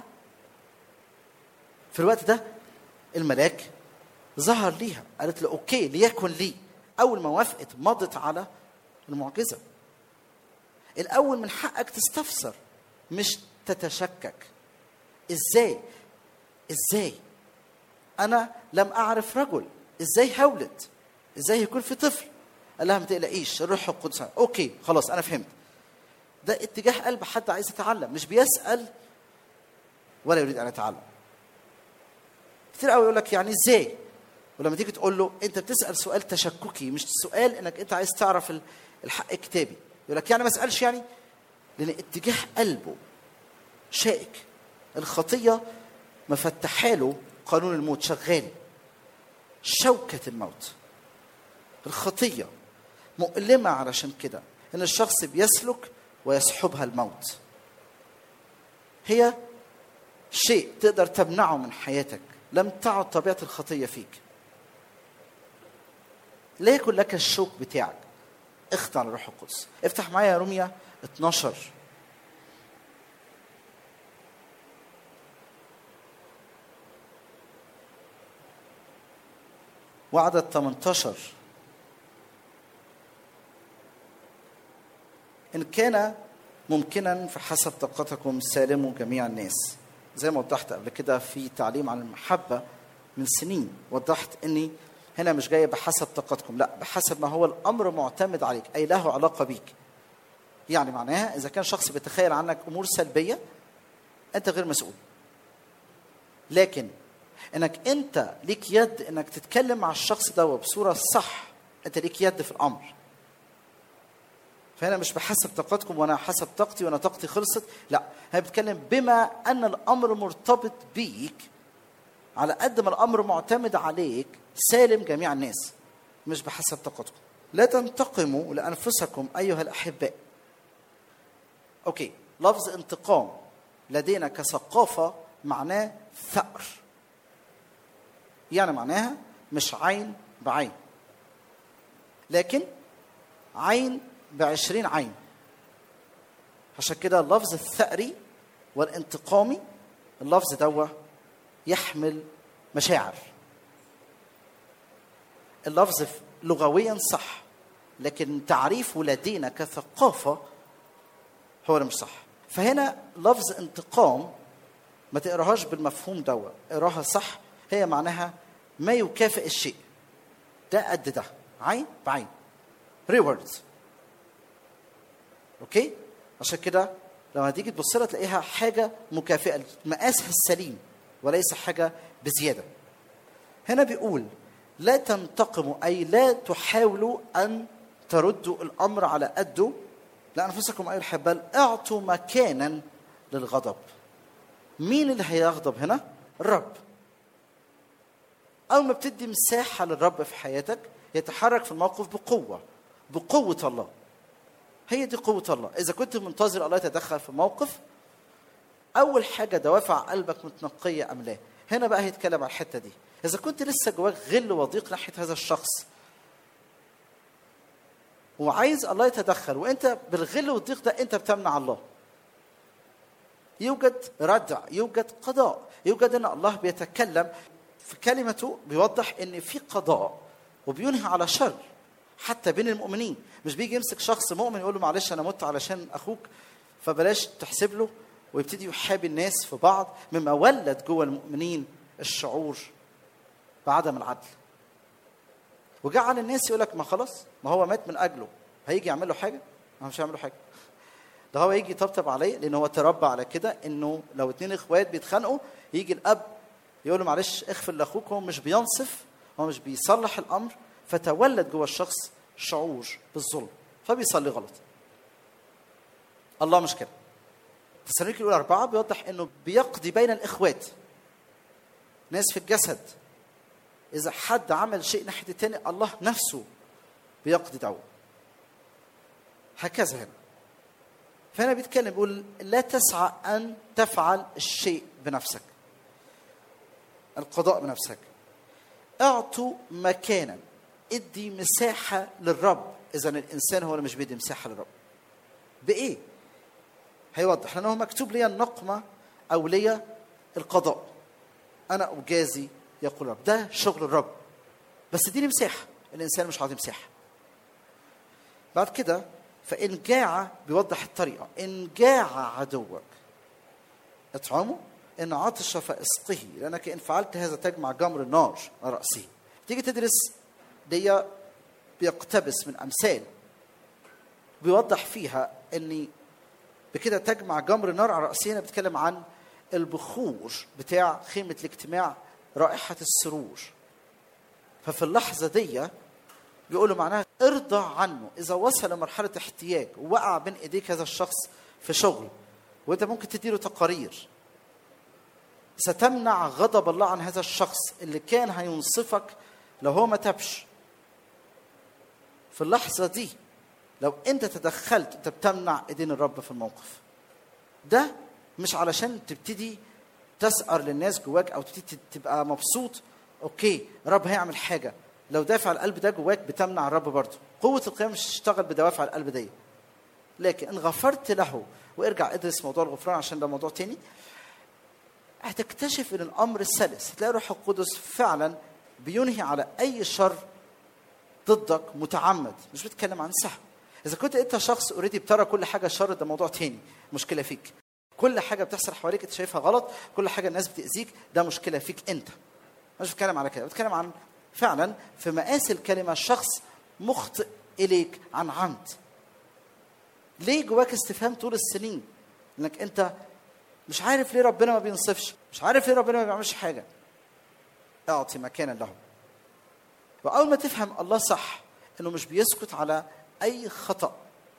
في الوقت ده الملاك ظهر ليها قالت له اوكي ليكن لي اول ما وافقت مضت على المعجزه الاول من حقك تستفسر مش تتشكك ازاي ازاي انا لم اعرف رجل ازاي هولد ازاي يكون في طفل قال لها ما تقلقيش الروح القدس اوكي خلاص انا فهمت ده اتجاه قلب حد عايز يتعلم مش بيسال ولا يريد ان يتعلم كتير قوي يقول لك يعني ازاي ولما تيجي تقول له انت بتسال سؤال تشككي مش سؤال انك انت عايز تعرف الحق الكتابي يقول لك يعني ما اسالش يعني لان اتجاه قلبه شائك الخطيه مفتحه له قانون الموت شغال شوكة الموت الخطية مؤلمة علشان كده إن الشخص بيسلك ويسحبها الموت هي شيء تقدر تمنعه من حياتك لم تعد طبيعة الخطية فيك لا يكن لك الشوك بتاعك اخضع للروح القدس افتح معايا روميا 12 وعدد 18 إن كان ممكنا فحسب طاقتكم سالموا جميع الناس زي ما وضحت قبل كده في تعليم عن المحبة من سنين وضحت اني هنا مش جايه بحسب طاقتكم لا بحسب ما هو الامر معتمد عليك اي له علاقه بيك يعني معناها اذا كان شخص بيتخيل عنك امور سلبيه انت غير مسؤول لكن انك انت ليك يد انك تتكلم مع الشخص ده بصوره صح انت ليك يد في الامر فهنا مش بحسب طاقتكم وانا حسب طاقتي وانا طاقتي خلصت لا هي بتتكلم بما ان الامر مرتبط بيك على قد ما الامر معتمد عليك سالم جميع الناس مش بحسب طاقتكم لا تنتقموا لانفسكم ايها الاحباء اوكي لفظ انتقام لدينا كثقافه معناه ثأر يعني معناها مش عين بعين لكن عين بعشرين عين عشان كده اللفظ الثأري والانتقامي اللفظ دوا يحمل مشاعر اللفظ لغويا صح لكن تعريفه لدينا كثقافة هو اللي مش صح فهنا لفظ انتقام ما تقراهاش بالمفهوم دوا اقراها صح هي معناها ما يكافئ الشيء ده قد ده عين بعين ريوردز اوكي عشان كده لما تيجي تبص لها تلاقيها حاجه مكافئه مقاسها السليم وليس حاجه بزياده هنا بيقول لا تنتقموا اي لا تحاولوا ان تردوا الامر على قده لانفسكم ايها الحبال اعطوا مكانا للغضب مين اللي هيغضب هنا الرب اول ما بتدي مساحه للرب في حياتك يتحرك في الموقف بقوه بقوه الله هي دي قوة الله إذا كنت منتظر الله يتدخل في موقف أول حاجة دوافع قلبك متنقية أم لا هنا بقى هيتكلم عن الحتة دي إذا كنت لسه جواك غل وضيق ناحية هذا الشخص وعايز الله يتدخل وانت بالغل والضيق ده انت بتمنع الله يوجد ردع يوجد قضاء يوجد ان الله بيتكلم في كلمته بيوضح ان في قضاء وبينهي على شر حتى بين المؤمنين مش بيجي يمسك شخص مؤمن يقول له معلش انا مت علشان اخوك فبلاش تحسب له ويبتدي يحابي الناس في بعض مما ولد جوه المؤمنين الشعور بعدم العدل وجعل الناس يقول لك ما خلاص ما هو مات من اجله هيجي يعمل له حاجه ما مش هيعمل له حاجه ده هو يجي يطبطب عليه لان هو تربى على كده انه لو اتنين اخوات بيتخانقوا يجي الاب يقول له معلش اغفر لاخوك هو مش بينصف هو مش بيصلح الامر فتولد جوه الشخص شعور بالظلم فبيصلي غلط الله مش كده تسالونيكي الاولى اربعه بيوضح انه بيقضي بين الاخوات ناس في الجسد اذا حد عمل شيء ناحيه التاني الله نفسه بيقضي دعوه هكذا هنا فهنا بيتكلم بيقول لا تسعى ان تفعل الشيء بنفسك القضاء بنفسك اعطوا مكانا ادي مساحه للرب اذا الانسان هو اللي مش بيدي مساحه للرب بايه هيوضح لانه مكتوب لي النقمه او لي القضاء انا اجازي يقول الرب ده شغل الرب بس اديني مساحه الانسان مش عاطي مساحه بعد كده فان جاع بيوضح الطريقه ان جاع عدوك اطعمه ان عطش فاسقه لانك ان فعلت هذا تجمع جمر النار على راسه تيجي تدرس دي بيقتبس من امثال بيوضح فيها اني بكده تجمع جمر النار على راسه هنا بيتكلم عن البخور بتاع خيمه الاجتماع رائحه السرور ففي اللحظه دي بيقولوا معناها ارضى عنه اذا وصل لمرحله احتياج ووقع بين ايديك هذا الشخص في شغل وانت ممكن تديله تقارير ستمنع غضب الله عن هذا الشخص اللي كان هينصفك لو هو ما تبش في اللحظة دي لو انت تدخلت انت بتمنع ايدين الرب في الموقف ده مش علشان تبتدي تسأر للناس جواك او تبتدي تبقى مبسوط اوكي الرب هيعمل حاجة لو دافع القلب ده جواك بتمنع الرب برضه قوة القيام مش تشتغل بدوافع القلب دي لكن ان غفرت له وارجع ادرس موضوع الغفران عشان ده موضوع تاني هتكتشف ان الامر سلس هتلاقي الروح القدس فعلا بينهي على اي شر ضدك متعمد مش بتكلم عن سهو اذا كنت انت شخص اوريدي بترى كل حاجه شر ده موضوع تاني مشكله فيك كل حاجه بتحصل حواليك انت شايفها غلط كل حاجه الناس بتاذيك ده مشكله فيك انت مش بتكلم على كده بتكلم عن فعلا في مقاس الكلمه شخص مخطئ اليك عن عمد ليه جواك استفهام طول السنين انك انت مش عارف ليه ربنا ما بينصفش مش عارف ليه ربنا ما بيعملش حاجه اعطي مكانا له واول ما تفهم الله صح انه مش بيسكت على اي خطا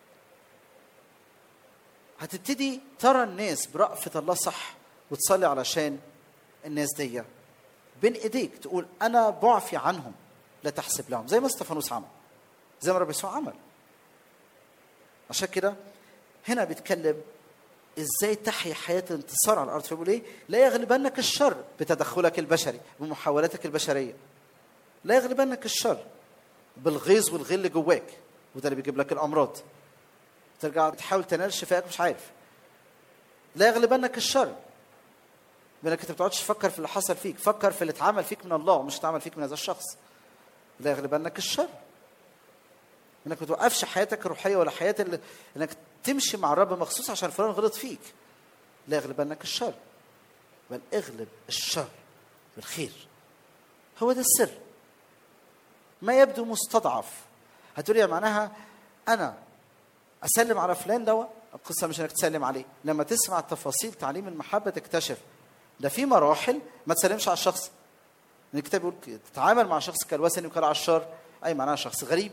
هتبتدي ترى الناس برأفة الله صح وتصلي علشان الناس دي بين ايديك تقول انا بعفي عنهم لا تحسب لهم زي ما استفانوس عمل زي ما رب يسوع عمل عشان كده هنا بيتكلم ازاي تحيا حياه الانتصار على الارض فبيقول ايه لا يغلبنك الشر بتدخلك البشري بمحاولاتك البشريه لا يغلبنك الشر بالغيظ والغل جواك وده اللي بيجيب لك الامراض ترجع تحاول تنال شفائك مش عارف لا يغلبنك الشر بانك انت ما بتقعدش تفكر في اللي حصل فيك فكر في اللي اتعمل فيك من الله مش اتعمل فيك من هذا الشخص لا يغلبنك الشر انك ما توقفش حياتك الروحيه ولا حياه اللي انك تمشي مع الرب مخصوص عشان فلان غلط فيك لا يغلبنك الشر بل اغلب الشر بالخير هو ده السر ما يبدو مستضعف هتقولي يا معناها انا اسلم على فلان دوا القصه مش انك تسلم عليه لما تسمع تفاصيل تعليم المحبه تكتشف ده في مراحل ما تسلمش على الشخص لان الكتاب بيقول تتعامل مع شخص كالوثني وكالعشار اي معناها شخص غريب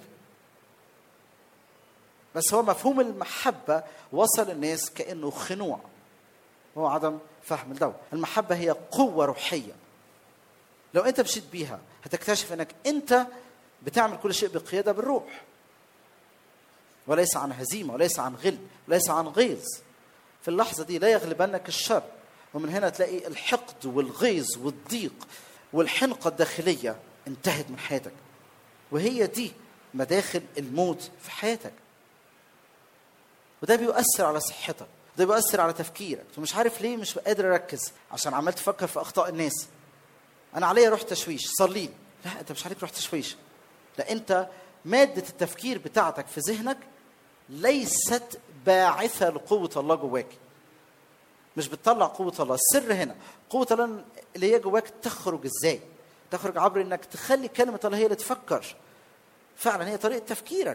بس هو مفهوم المحبة وصل الناس كأنه خنوع هو عدم فهم الدواء المحبة هي قوة روحية لو أنت مشيت بيها هتكتشف أنك أنت بتعمل كل شيء بقيادة بالروح وليس عن هزيمة وليس عن غل وليس عن غيظ في اللحظة دي لا يغلبنك الشر ومن هنا تلاقي الحقد والغيظ والضيق والحنقة الداخلية انتهت من حياتك وهي دي مداخل الموت في حياتك وده بيؤثر على صحتك ده بيؤثر على تفكيرك ومش عارف ليه مش قادر اركز عشان عمال تفكر في اخطاء الناس انا عليا روح تشويش صلي لي. لا انت مش عليك روح تشويش لا انت ماده التفكير بتاعتك في ذهنك ليست باعثه لقوه الله جواك مش بتطلع قوه الله السر هنا قوه الله اللي هي جواك تخرج ازاي تخرج عبر انك تخلي كلمه الله هي اللي تفكر فعلا هي طريقه تفكيرك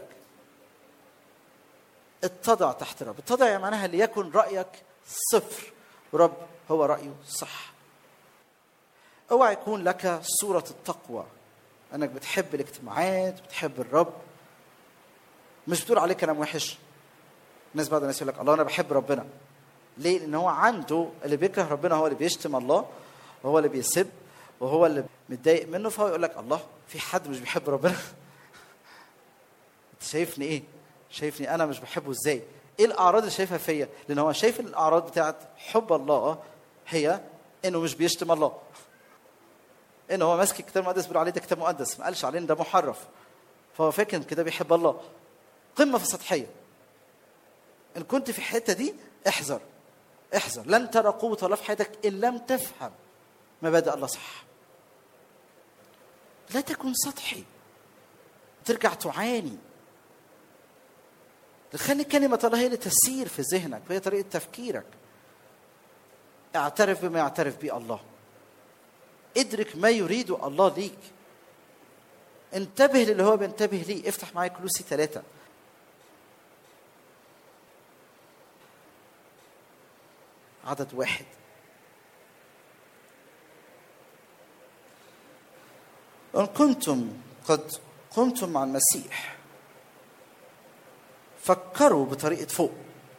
اتضع تحت رب اتضع يعني معناها ليكن رأيك صفر ورب هو رأيه صح اوعى يكون لك صورة التقوى انك بتحب الاجتماعات بتحب الرب مش بتقول عليه كلام وحش الناس بعض الناس يقول لك الله انا بحب ربنا ليه؟ لان هو عنده اللي بيكره ربنا هو اللي بيشتم الله وهو اللي بيسب وهو اللي متضايق منه فهو يقول لك الله في حد مش بيحب ربنا انت شايفني ايه؟ شايفني انا مش بحبه ازاي ايه الاعراض اللي شايفها فيا لان هو شايف الاعراض بتاعت حب الله هي انه مش بيشتم الله انه هو ماسك الكتاب المقدس بيقول عليه ده كتاب مقدس ما قالش عليه ان ده محرف فهو فاكر كده بيحب الله قمه في السطحيه ان كنت في الحته دي احذر احذر لن ترى قوه الله في حياتك ان لم تفهم مبادئ الله صح لا تكن سطحي ترجع تعاني خلي كلمة الله هي اللي تسير في ذهنك وهي طريقة تفكيرك اعترف بما يعترف به الله ادرك ما يريده الله ليك انتبه للي هو بينتبه ليه افتح معايا كلوسي ثلاثة عدد واحد إن كنتم قد قمتم مع المسيح فكروا بطريقة فوق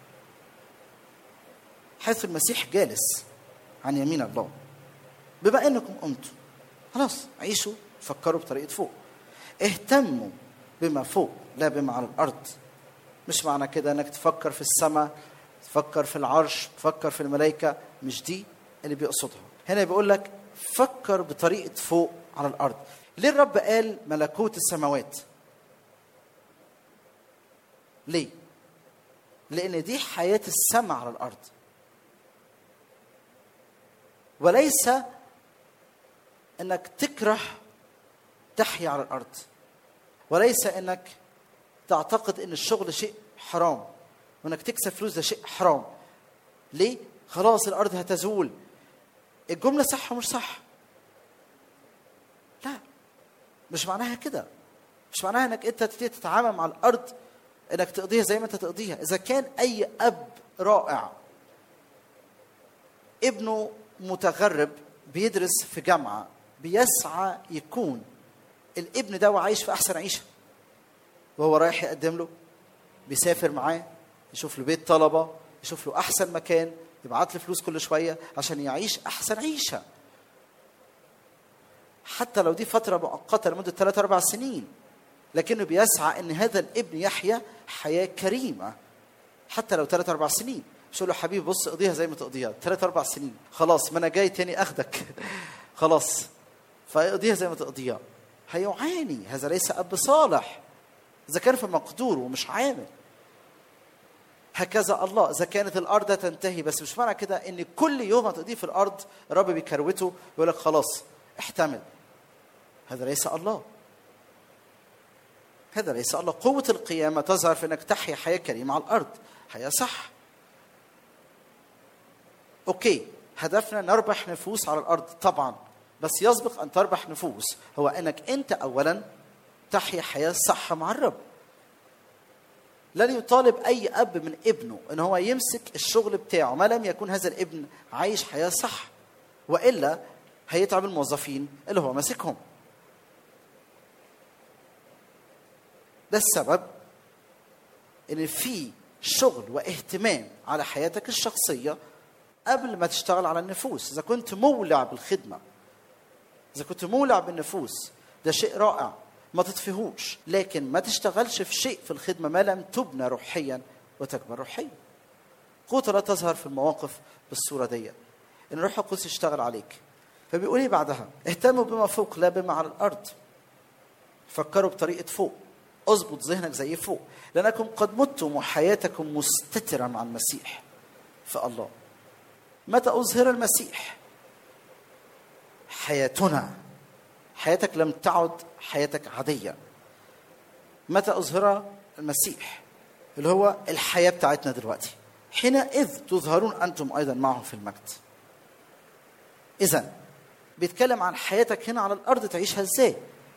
حيث المسيح جالس عن يمين الله بما انكم قمتوا خلاص عيشوا فكروا بطريقة فوق اهتموا بما فوق لا بما على الأرض مش معنى كده انك تفكر في السماء تفكر في العرش تفكر في الملائكة مش دي اللي بيقصدها هنا بيقول لك فكر بطريقة فوق على الأرض ليه الرب قال ملكوت السماوات ليه لأن دي حياة السماء على الأرض وليس انك تكره تحيا على الارض وليس انك تعتقد ان الشغل شيء حرام وانك تكسب فلوس ده شيء حرام ليه خلاص الارض هتزول الجمله صح ومش صح لا مش معناها كده مش معناها انك انت تبتدي تتعامل مع الارض انك تقضيها زي ما انت تقضيها اذا كان اي اب رائع ابنه متغرب بيدرس في جامعه بيسعى يكون الابن ده وعايش في احسن عيشه وهو رايح يقدم له بيسافر معاه يشوف له بيت طلبه يشوف له احسن مكان يبعت له فلوس كل شويه عشان يعيش احسن عيشه حتى لو دي فتره مؤقته لمده ثلاث اربع سنين لكنه بيسعى ان هذا الابن يحيا حياه كريمه حتى لو ثلاث اربع سنين مش له حبيبي بص اقضيها زي ما تقضيها ثلاث اربع سنين خلاص ما انا جاي تاني اخدك خلاص فاقضيها زي ما تقضيها هيعاني هذا ليس اب صالح اذا كان في مقدوره ومش عامل هكذا الله اذا كانت الارض تنتهي بس مش معنى كده ان كل يوم هتقضيه في الارض الرب بيكروته ويقول لك خلاص احتمل هذا ليس الله هذا ليس الله قوة القيامة تظهر في أنك تحيا حياة كريمة على الأرض حياة صح أوكي هدفنا نربح نفوس على الأرض طبعا بس يسبق أن تربح نفوس هو أنك أنت أولا تحيا حياة صح مع الرب لن يطالب أي أب من ابنه أن هو يمسك الشغل بتاعه ما لم يكن هذا الابن عايش حياة صح وإلا هيتعب الموظفين اللي هو ماسكهم ده السبب ان في شغل واهتمام على حياتك الشخصيه قبل ما تشتغل على النفوس اذا كنت مولع بالخدمه اذا كنت مولع بالنفوس ده شيء رائع ما تطفيهوش لكن ما تشتغلش في شيء في الخدمه ما لم تبنى روحيا وتكبر روحيا قوة لا تظهر في المواقف بالصورة دي إن الروح القدس يشتغل عليك فبيقول إيه بعدها اهتموا بما فوق لا بما على الأرض فكروا بطريقة فوق اظبط ذهنك زي فوق لأنكم قد متم وحياتكم مستترة مع المسيح في الله متى أظهر المسيح حياتنا حياتك لم تعد حياتك عادية متى أظهر المسيح اللي هو الحياة بتاعتنا دلوقتي حينئذ تظهرون أنتم أيضا معه في المجد إذا بيتكلم عن حياتك هنا على الأرض تعيشها إزاي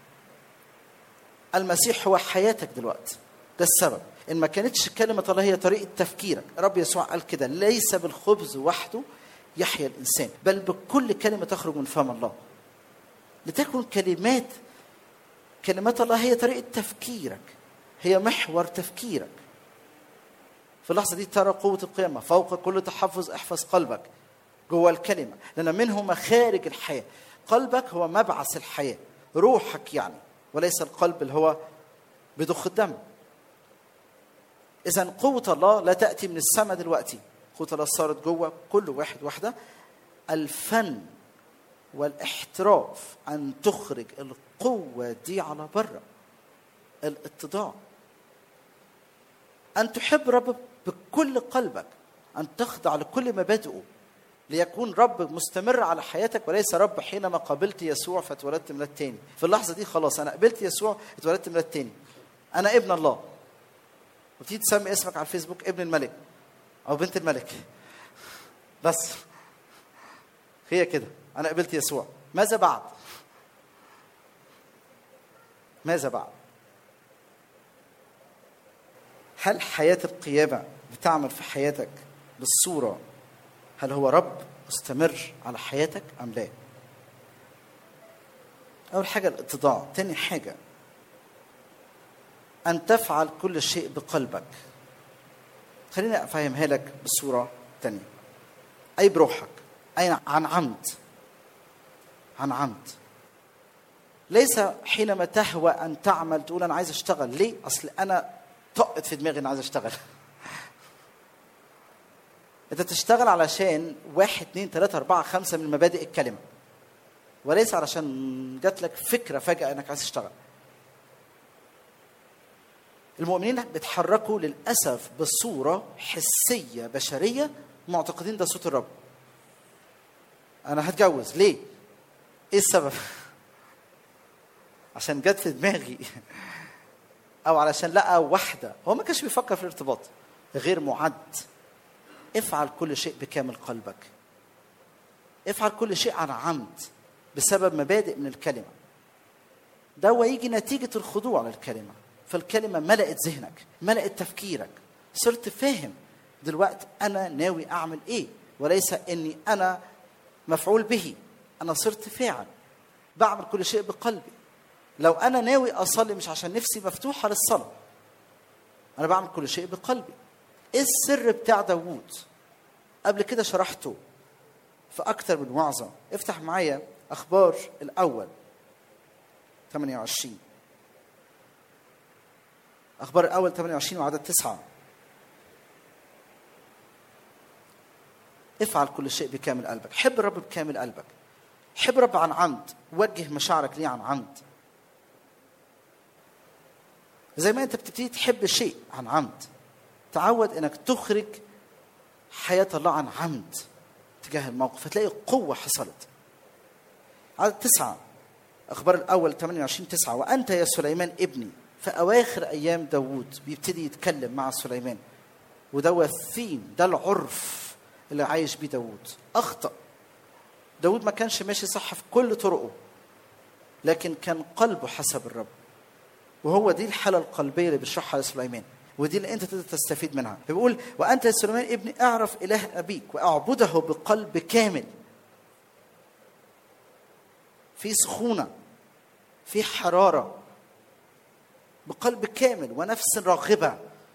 المسيح هو حياتك دلوقتي ده السبب ان ما كانتش كلمه الله هي طريقه تفكيرك رب يسوع قال كده ليس بالخبز وحده يحيا الانسان بل بكل كلمه تخرج من فم الله لتكن كلمات كلمات الله هي طريقه تفكيرك هي محور تفكيرك في اللحظه دي ترى قوه القيامه فوق كل تحفظ احفظ قلبك جوه الكلمه لان منه مخارج الحياه قلبك هو مبعث الحياه روحك يعني وليس القلب اللي هو بضخ الدم اذا قوه الله لا تاتي من السماء دلوقتي قوه الله صارت جوه كل واحد واحده الفن والاحتراف ان تخرج القوه دي على بره الاتضاع ان تحب رب بكل قلبك ان تخضع لكل مبادئه ليكون رب مستمر على حياتك وليس رب حينما قابلت يسوع فاتولدت ميلاد تاني في اللحظه دي خلاص انا قبلت يسوع اتولدت ميلاد تاني انا ابن الله وتيجي تسمي اسمك على الفيسبوك ابن الملك او بنت الملك بس هي كده انا قبلت يسوع ماذا بعد ماذا بعد هل حياه القيامه بتعمل في حياتك بالصوره هل هو رب مستمر على حياتك ام لا اول حاجه الاتضاع تاني حاجه ان تفعل كل شيء بقلبك خليني افهمها لك بصوره تانية اي بروحك اي عن عمد عن عمد ليس حينما تهوى ان تعمل تقول انا عايز اشتغل ليه اصل انا طقت في دماغي ان عايز اشتغل انت تشتغل علشان واحد اتنين تلاته اربعه خمسه من مبادئ الكلمه وليس علشان جات لك فكره فجاه انك عايز تشتغل المؤمنين بيتحركوا للاسف بصوره حسيه بشريه معتقدين ده صوت الرب انا هتجوز ليه ايه السبب عشان جت في دماغي او علشان لقى واحده هو ما كانش بيفكر في الارتباط غير معد افعل كل شيء بكامل قلبك افعل كل شيء عن عمد بسبب مبادئ من الكلمه ده يجي نتيجه الخضوع للكلمه فالكلمه ملأت ذهنك ملأت تفكيرك صرت فاهم دلوقتي انا ناوي اعمل ايه وليس اني انا مفعول به انا صرت فاعل بعمل كل شيء بقلبي لو انا ناوي اصلي مش عشان نفسي مفتوحه للصلاه انا بعمل كل شيء بقلبي ايه السر بتاع داوود قبل كده شرحته في اكتر من وعظه افتح معايا اخبار الاول 28 اخبار الاول 28 وعدد تسعة افعل كل شيء بكامل قلبك حب الرب بكامل قلبك حب الرب عن عمد وجه مشاعرك ليه عن عمد زي ما انت بتبتدي تحب شيء عن عمد تعود انك تخرج حياة الله عن عمد تجاه الموقف فتلاقي قوة حصلت عدد تسعة أخبار الأول 28 تسعة وأنت يا سليمان ابني في أواخر أيام داوود بيبتدي يتكلم مع سليمان وده الثيم ده العرف اللي عايش بيه داوود أخطأ داود ما كانش ماشي صح في كل طرقه لكن كان قلبه حسب الرب وهو دي الحالة القلبية اللي بيشرحها لسليمان ودي اللي انت تقدر تستفيد منها بيقول وانت يا سليمان ابني اعرف اله ابيك واعبده بقلب كامل في سخونه في حراره بقلب كامل ونفس راغبه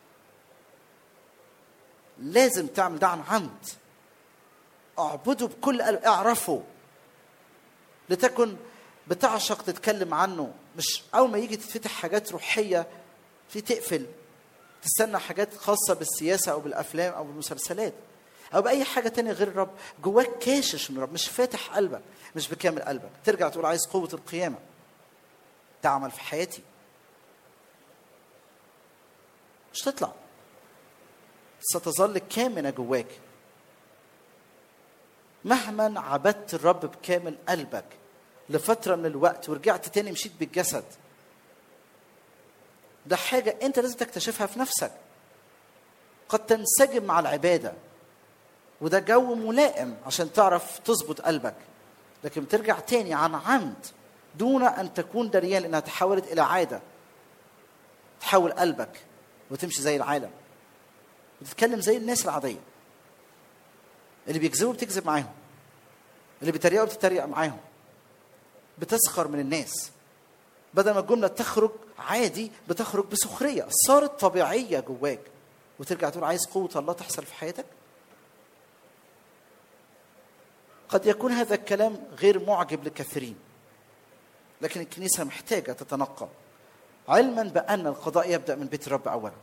لازم تعمل ده عن عمد اعبده بكل قلب اعرفه لتكن بتعشق تتكلم عنه مش اول ما يجي تتفتح حاجات روحيه في تقفل تستنى حاجات خاصه بالسياسه او بالافلام او بالمسلسلات او باي حاجه تانية غير الرب جواك كاشش من الرب مش فاتح قلبك مش بكامل قلبك ترجع تقول عايز قوه القيامه تعمل في حياتي مش تطلع ستظل كامنه جواك مهما عبدت الرب بكامل قلبك لفتره من الوقت ورجعت تاني مشيت بالجسد ده حاجة أنت لازم تكتشفها في نفسك قد تنسجم مع العبادة وده جو ملائم عشان تعرف تظبط قلبك لكن بترجع تاني عن عمد دون أن تكون دريان لأنها تحولت إلى عادة تحول قلبك وتمشي زي العالم وتتكلم زي الناس العادية اللي بيكذبوا بتكذب معاهم اللي بيتريقوا بتتريق معاهم بتسخر من الناس بدل ما الجمله تخرج عادي بتخرج بسخريه صارت طبيعيه جواك وترجع تقول عايز قوه الله تحصل في حياتك قد يكون هذا الكلام غير معجب لكثيرين لكن الكنيسه محتاجه تتنقى علما بان القضاء يبدا من بيت الرب اولا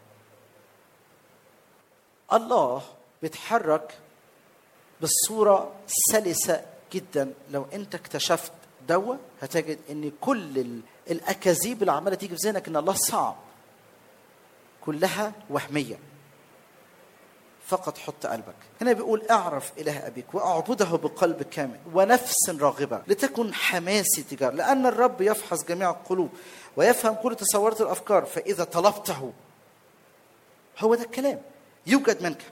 الله بيتحرك بصوره سلسه جدا لو انت اكتشفت دوا هتجد ان كل الاكاذيب اللي عماله تيجي في ذهنك ان الله صعب كلها وهميه فقط حط قلبك هنا بيقول اعرف اله ابيك واعبده بقلب كامل ونفس راغبه لتكن حماسي تجاه لان الرب يفحص جميع القلوب ويفهم كل تصورات الافكار فاذا طلبته هو ده الكلام يوجد منك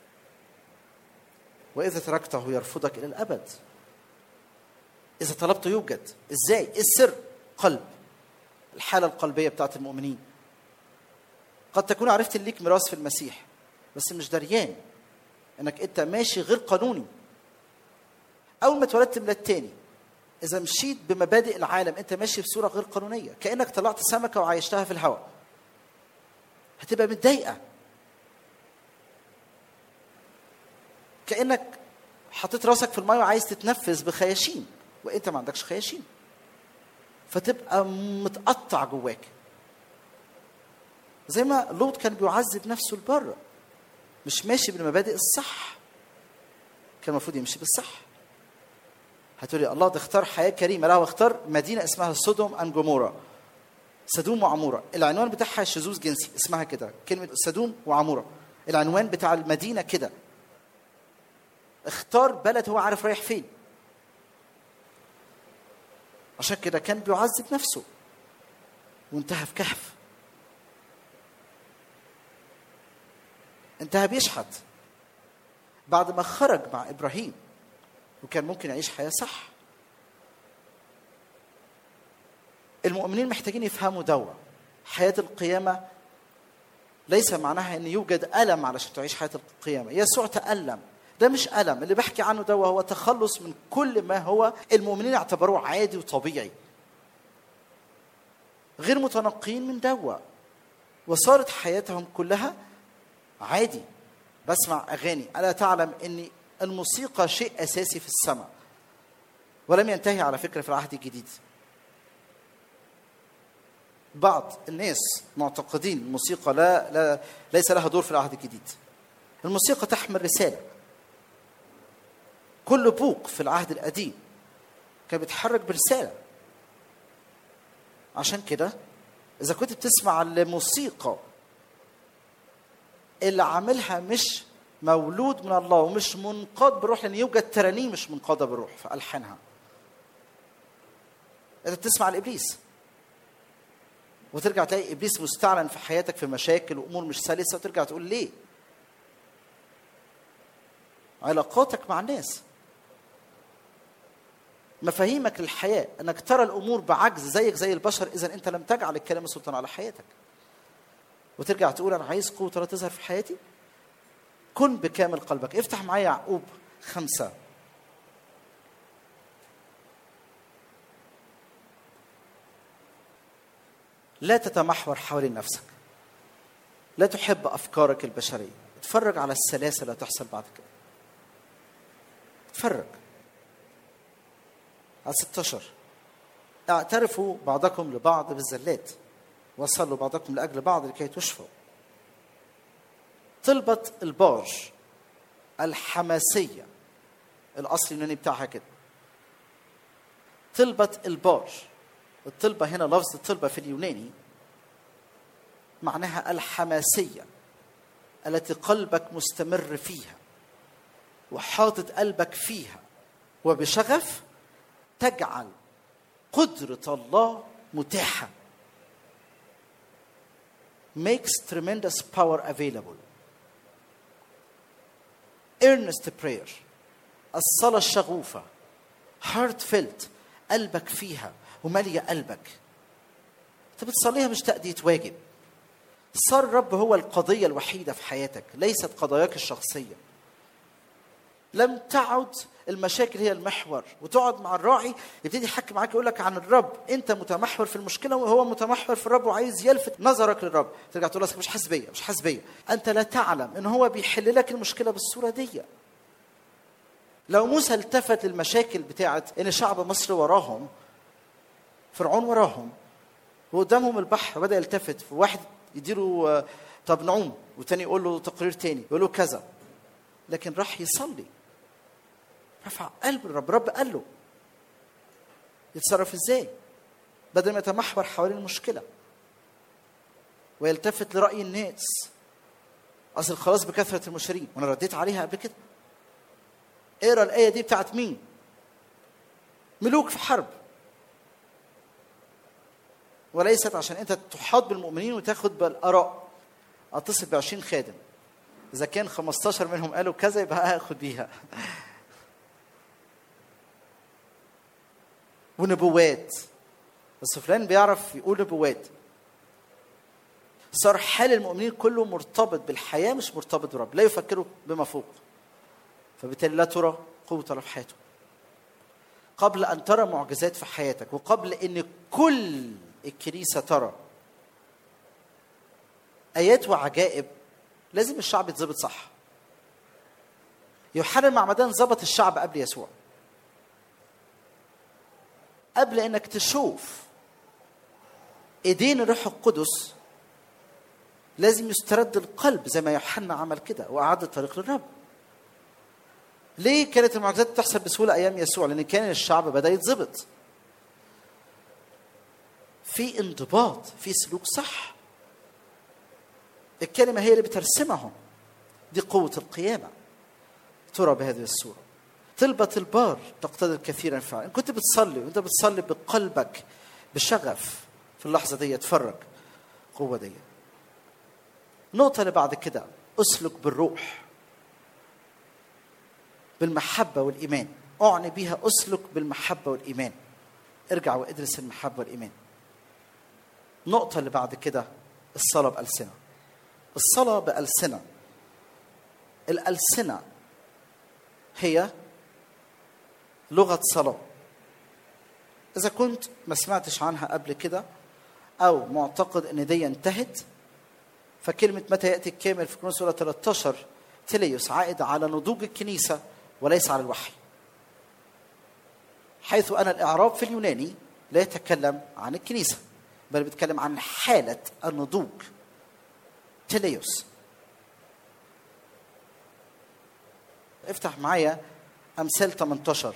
واذا تركته يرفضك الى الابد إذا طلبته يوجد إزاي؟ إيه السر؟ قلب الحالة القلبية بتاعت المؤمنين قد تكون عرفت إن ليك ميراث في المسيح بس مش دريان إنك أنت ماشي غير قانوني أول ما اتولدت من التاني إذا مشيت بمبادئ العالم أنت ماشي بصورة غير قانونية كأنك طلعت سمكة وعايشتها في الهواء هتبقى متضايقة كأنك حطيت راسك في الماء وعايز تتنفس بخياشيم وانت ما عندكش خياشيم فتبقى متقطع جواك زي ما لوط كان بيعذب نفسه لبره مش ماشي بالمبادئ الصح كان المفروض يمشي بالصح هتقولي الله ده اختار حياه كريمه لا هو اختار مدينه اسمها سودوم ان جمورة سدوم وعموره العنوان بتاعها شذوذ جنسي اسمها كده كلمه سدوم وعموره العنوان بتاع المدينه كده اختار بلد هو عارف رايح فين عشان كده كان بيعذب نفسه وانتهى في كهف انتهى بيشحت بعد ما خرج مع ابراهيم وكان ممكن يعيش حياه صح المؤمنين محتاجين يفهموا دوا حياه القيامه ليس معناها ان يوجد الم علشان تعيش حياه القيامه يسوع تالم ده مش الم اللي بحكي عنه دوا هو تخلص من كل ما هو المؤمنين اعتبروه عادي وطبيعي غير متنقين من دوا وصارت حياتهم كلها عادي بسمع اغاني الا تعلم ان الموسيقى شيء اساسي في السماء ولم ينتهي على فكره في العهد الجديد بعض الناس معتقدين الموسيقى لا, لا ليس لها دور في العهد الجديد الموسيقى تحمل رساله كل بوق في العهد القديم كان بيتحرك برساله عشان كده اذا كنت بتسمع الموسيقى اللي عاملها مش مولود من الله ومش منقاد بالروح لان يوجد ترانيم مش منقاده بالروح في الحانها انت بتسمع لابليس وترجع تلاقي ابليس مستعلن في حياتك في مشاكل وامور مش سلسه وترجع تقول ليه علاقاتك مع الناس مفاهيمك للحياه انك ترى الامور بعجز زيك زي البشر اذا انت لم تجعل الكلام السلطان على حياتك وترجع تقول انا عايز قوه الله تظهر في حياتي كن بكامل قلبك افتح معايا يعقوب خمسة لا تتمحور حوالين نفسك لا تحب أفكارك البشرية اتفرج على السلاسل اللي هتحصل بعد كده اتفرج على 16 اعترفوا بعضكم لبعض بالزلات وصلوا بعضكم لأجل بعض لكي تشفوا طلبة الباج الحماسية الأصل اليوناني بتاعها كده طلبة الباج الطلبة هنا لفظ الطلبة في اليوناني معناها الحماسية التي قلبك مستمر فيها وحاطط قلبك فيها وبشغف تجعل قدرة الله متاحة makes tremendous power available earnest prayer الصلاة الشغوفة heartfelt قلبك فيها ومالية قلبك انت بتصليها مش تأدية واجب صار الرب هو القضية الوحيدة في حياتك ليست قضاياك الشخصية لم تعد المشاكل هي المحور وتقعد مع الراعي يبتدي يحكي معاك يقول لك عن الرب انت متمحور في المشكله وهو متمحور في الرب وعايز يلفت نظرك للرب ترجع تقول لك مش حاسس بيا مش حاسس بيا انت لا تعلم ان هو بيحل لك المشكله بالصوره دي لو موسى التفت للمشاكل بتاعت ان شعب مصر وراهم فرعون وراهم وقدامهم البحر بدا يلتفت واحد يديله طب نعوم وتاني يقول له تقرير تاني يقول له كذا لكن راح يصلي رفع قلب الرب رب قال له يتصرف ازاي بدل ما يتمحور حوالين المشكلة ويلتفت لرأي الناس أصل خلاص بكثرة المشرين وأنا رديت عليها قبل كده اقرا الآية دي بتاعت مين ملوك في حرب وليست عشان أنت تحاط بالمؤمنين وتاخد بالآراء أتصل ب 20 خادم إذا كان 15 منهم قالوا كذا يبقى هاخد بيها ونبوات بس فلان بيعرف يقول نبوات صار حال المؤمنين كله مرتبط بالحياة مش مرتبط برب لا يفكروا بما فوق فبالتالي لا ترى قوة الله في حياته قبل أن ترى معجزات في حياتك وقبل أن كل الكنيسة ترى آيات وعجائب لازم الشعب يتظبط صح يوحنا المعمدان ظبط الشعب قبل يسوع قبل انك تشوف ايدين الروح القدس لازم يسترد القلب زي ما يوحنا عمل كده واعاد الطريق للرب ليه كانت المعجزات بتحصل بسهوله ايام يسوع لان كان الشعب بدا يتظبط في انضباط في سلوك صح الكلمه هي اللي بترسمهم دي قوه القيامه ترى بهذه الصوره طلبة البار تقتدر كثيرا فعلا إن كنت بتصلي وأنت بتصلي بقلبك بشغف في اللحظه دي اتفرج قوه دي النقطه اللي بعد كده اسلك بالروح بالمحبه والايمان اعني بيها اسلك بالمحبه والايمان ارجع وادرس المحبه والايمان النقطه اللي بعد كده الصلاه بالسنه الصلاه بالسنه الالسنه هي لغه صلاه اذا كنت ما سمعتش عنها قبل كده او معتقد ان دي انتهت فكلمه متى ياتي الكامل في كورنثوس سوره 13 تليوس عائد على نضوج الكنيسه وليس على الوحي حيث ان الاعراب في اليوناني لا يتكلم عن الكنيسه بل بيتكلم عن حاله النضوج تليوس افتح معايا امثال 18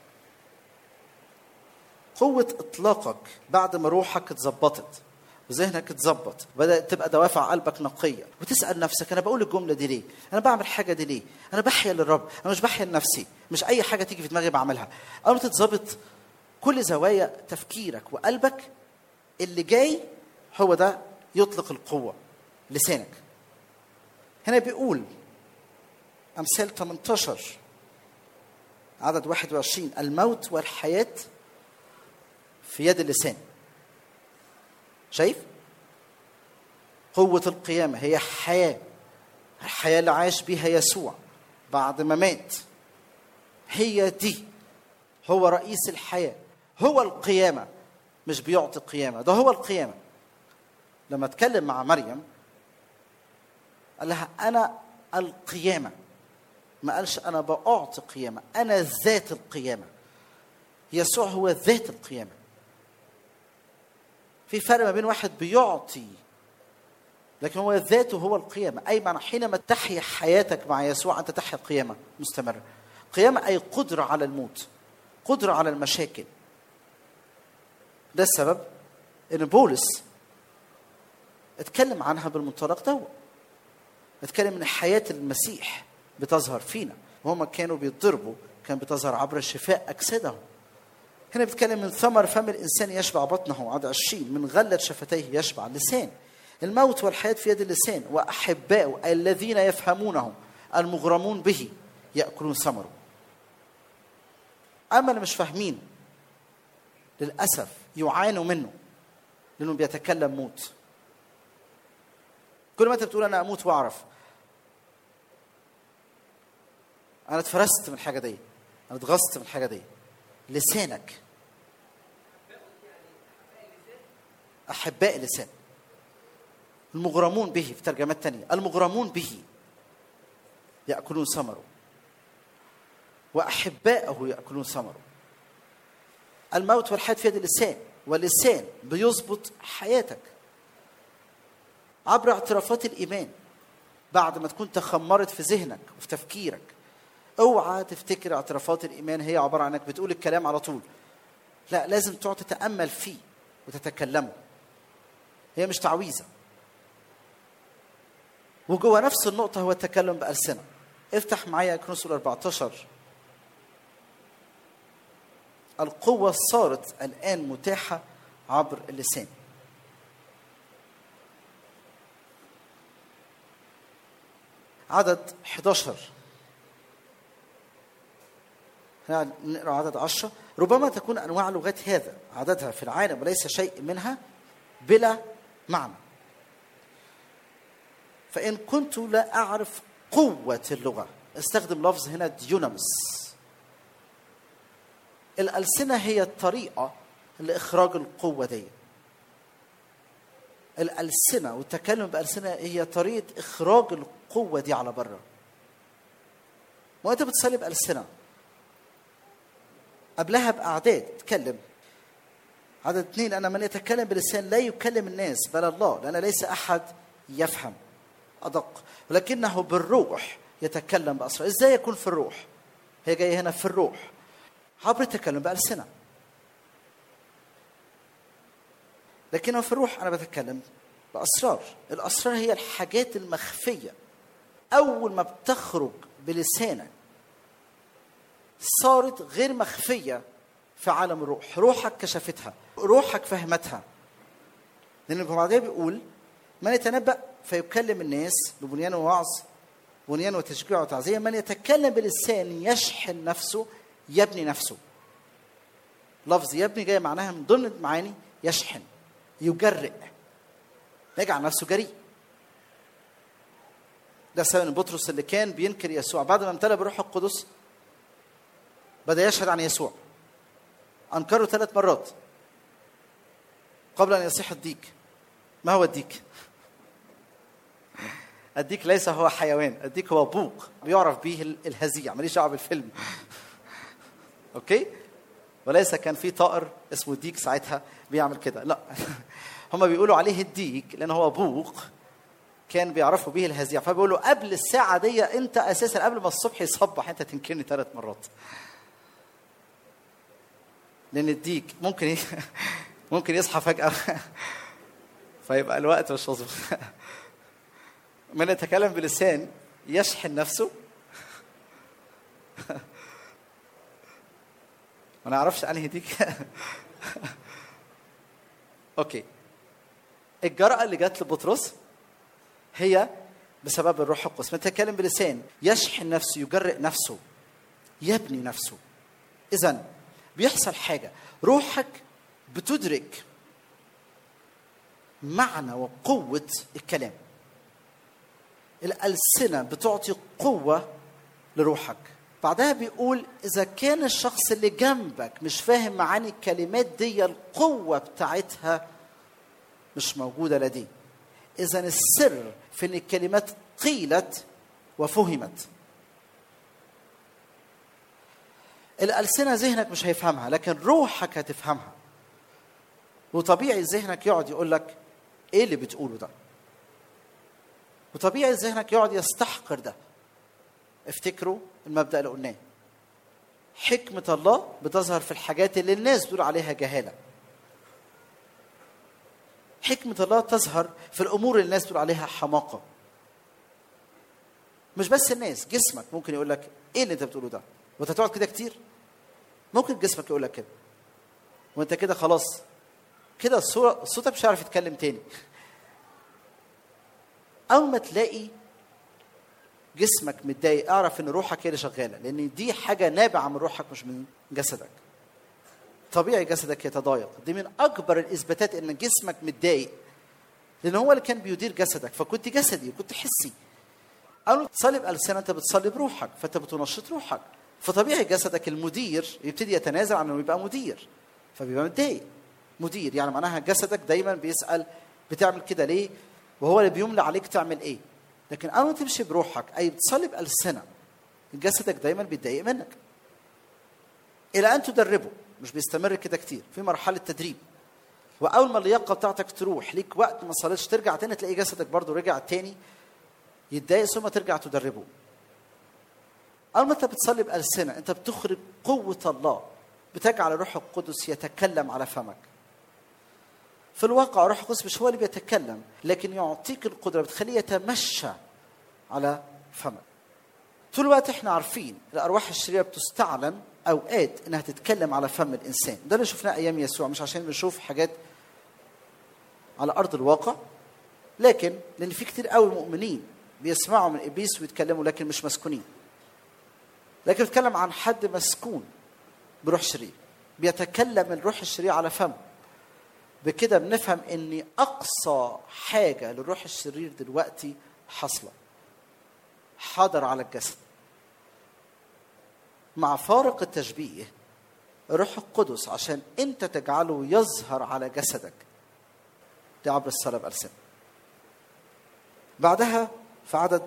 قوة إطلاقك بعد ما روحك اتظبطت وذهنك اتظبط بدأت تبقى دوافع قلبك نقية وتسأل نفسك أنا بقول الجملة دي ليه؟ أنا بعمل حاجة دي ليه؟ أنا بحيا للرب أنا مش بحيا لنفسي مش أي حاجة تيجي في دماغي بعملها أول ما تتظبط كل زوايا تفكيرك وقلبك اللي جاي هو ده يطلق القوة لسانك هنا بيقول أمثال 18 عدد 21 الموت والحياة في يد اللسان شايف قوة القيامة هي حياة الحياة اللي عاش بيها يسوع بعد ما مات هي دي هو رئيس الحياة هو القيامة مش بيعطي قيامة ده هو القيامة لما اتكلم مع مريم قال لها أنا القيامة ما قالش أنا بأعطي قيامة أنا ذات القيامة يسوع هو ذات القيامة في فرق ما بين واحد بيعطي لكن هو ذاته هو القيامة أي معنى حينما تحيا حياتك مع يسوع أنت تحيا قيامة مستمرة قيامة أي قدرة على الموت قدرة على المشاكل ده السبب ان بولس اتكلم عنها بالمنطلق ده اتكلم ان حياه المسيح بتظهر فينا وهم كانوا بيتضربوا كان بتظهر عبر شفاء اجسادهم هنا بيتكلم من ثمر فم الانسان يشبع بطنه عدد عشرين من غله شفتيه يشبع اللسان الموت والحياه في يد اللسان واحباؤه الذين يفهمونه المغرمون به ياكلون ثمره اما اللي مش فاهمين للاسف يعانوا منه لانه بيتكلم موت كل ما انت بتقول انا اموت واعرف انا اتفرست من الحاجه دي انا اتغصت من الحاجه دي لسانك احباء اللسان المغرمون به في ترجمات تانية المغرمون به يأكلون ثمره وأحباءه يأكلون ثمره الموت والحياة في يد اللسان واللسان بيظبط حياتك عبر اعترافات الإيمان بعد ما تكون تخمرت في ذهنك وفي تفكيرك اوعى تفتكر اعترافات الإيمان هي عبارة عن انك بتقول الكلام على طول لا لازم تقعد تتأمل فيه وتتكلمه هي مش تعويذة وجوه نفس النقطة هو التكلم بألسنة افتح معايا كرونسول 14 القوة صارت الآن متاحة عبر اللسان عدد 11 نقرا عدد 10 ربما تكون انواع لغات هذا عددها في العالم وليس شيء منها بلا معنى فان كنت لا اعرف قوه اللغه استخدم لفظ هنا ديونامس الألسنة هي الطريقة لإخراج القوة دي الألسنة والتكلم بألسنة هي طريقة إخراج القوة دي على بره وأنت بتصلي بألسنة قبلها بأعداد تكلم عدد اثنين أنا من يتكلم بلسان لا يكلم الناس بل الله لأن ليس أحد يفهم أدق ولكنه بالروح يتكلم بأسرار إزاي يكون في الروح هي جاية هنا في الروح عبر التكلم بألسنة لكنه في الروح أنا بتكلم بأسرار الأسرار هي الحاجات المخفية أول ما بتخرج بلسانك صارت غير مخفية في عالم الروح روحك كشفتها روحك فهمتها لان بعدها بيقول من يتنبأ فيكلم الناس ببنيان ووعظ بنيان وتشجيع وتعزية من يتكلم بلسان يشحن نفسه يبني نفسه لفظ يبني جاي معناها من ضمن المعاني يشحن يجرئ يجعل نفسه جريء ده سبب ان بطرس اللي كان بينكر يسوع بعد ما امتلأ بالروح القدس بدا يشهد عن يسوع انكره ثلاث مرات قبل ان يصيح الديك ما هو الديك الديك ليس هو حيوان الديك هو بوق بيعرف به الهزيع ماليش دعوه بالفيلم اوكي وليس كان في طائر اسمه الديك ساعتها بيعمل كده لا هم بيقولوا عليه الديك لان هو بوق كان بيعرفوا به الهزيع فبيقولوا قبل الساعه دي انت اساسا قبل ما الصبح يصبح انت تنكرني ثلاث مرات لان الديك ممكن ي... ممكن يصحى فجاه فيبقى الوقت مش مظبوط من يتكلم بلسان يشحن نفسه ما نعرفش انهي ديك اوكي الجرأة اللي جت لبطرس هي بسبب الروح القدس من يتكلم بلسان يشحن نفسه يجرئ نفسه يبني نفسه اذا بيحصل حاجة روحك بتدرك معنى وقوة الكلام الألسنة بتعطي قوة لروحك بعدها بيقول إذا كان الشخص اللي جنبك مش فاهم معاني الكلمات دي القوة بتاعتها مش موجودة لديه إذا السر في إن الكلمات قيلت وفهمت الألسنة ذهنك مش هيفهمها لكن روحك هتفهمها وطبيعي ذهنك يقعد يقول لك ايه اللي بتقوله ده وطبيعي ذهنك يقعد يستحقر ده افتكروا المبدا اللي قلناه حكمه الله بتظهر في الحاجات اللي الناس بتقول عليها جهاله حكمه الله تظهر في الامور اللي الناس بتقول عليها حماقه مش بس الناس جسمك ممكن يقول لك ايه اللي انت بتقوله ده وانت تقعد كده كتير ممكن جسمك يقول لك كده وانت كده خلاص كده الصوره صوتك مش هيعرف يتكلم تاني اول ما تلاقي جسمك متضايق اعرف ان روحك هي اللي شغاله لان دي حاجه نابعه من روحك مش من جسدك طبيعي جسدك يتضايق دي من اكبر الاثباتات ان جسمك متضايق لان هو اللي كان بيدير جسدك فكنت جسدي كنت حسي اول ما تصلي بألسنة انت بتصلي بروحك فانت بتنشط روحك فطبيعي جسدك المدير يبتدي يتنازل عن انه يبقى مدير فبيبقى متضايق مدير يعني معناها جسدك دايما بيسال بتعمل كده ليه وهو اللي بيملى عليك تعمل ايه لكن اول ما تمشي بروحك اي بتصلي بالسنه جسدك دايما بيتضايق منك الى ان تدربه مش بيستمر كده كتير في مرحله تدريب واول ما اللياقه بتاعتك تروح ليك وقت ما صليتش ترجع تاني تلاقي جسدك برضه رجع تاني يتضايق ثم ترجع تدربه اول ما انت بتصلي بالسنه انت بتخرج قوه الله بتجعل الروح القدس يتكلم على فمك في الواقع الروح القدس مش هو اللي بيتكلم لكن يعطيك القدره بتخليه يتمشى على فمك طول الوقت احنا عارفين الارواح الشريره بتستعلن اوقات انها تتكلم على فم الانسان ده اللي شفناه ايام يسوع مش عشان بنشوف حاجات على ارض الواقع لكن لان في كتير قوي مؤمنين بيسمعوا من ابليس ويتكلموا لكن مش مسكونين لكن بيتكلم عن حد مسكون بروح شرير بيتكلم الروح الشرير على فمه بكده بنفهم ان اقصى حاجه للروح الشرير دلوقتي حاصله حاضر على الجسد مع فارق التشبيه الروح القدس عشان انت تجعله يظهر على جسدك ده عبر الصلاه بألسنة بعدها في عدد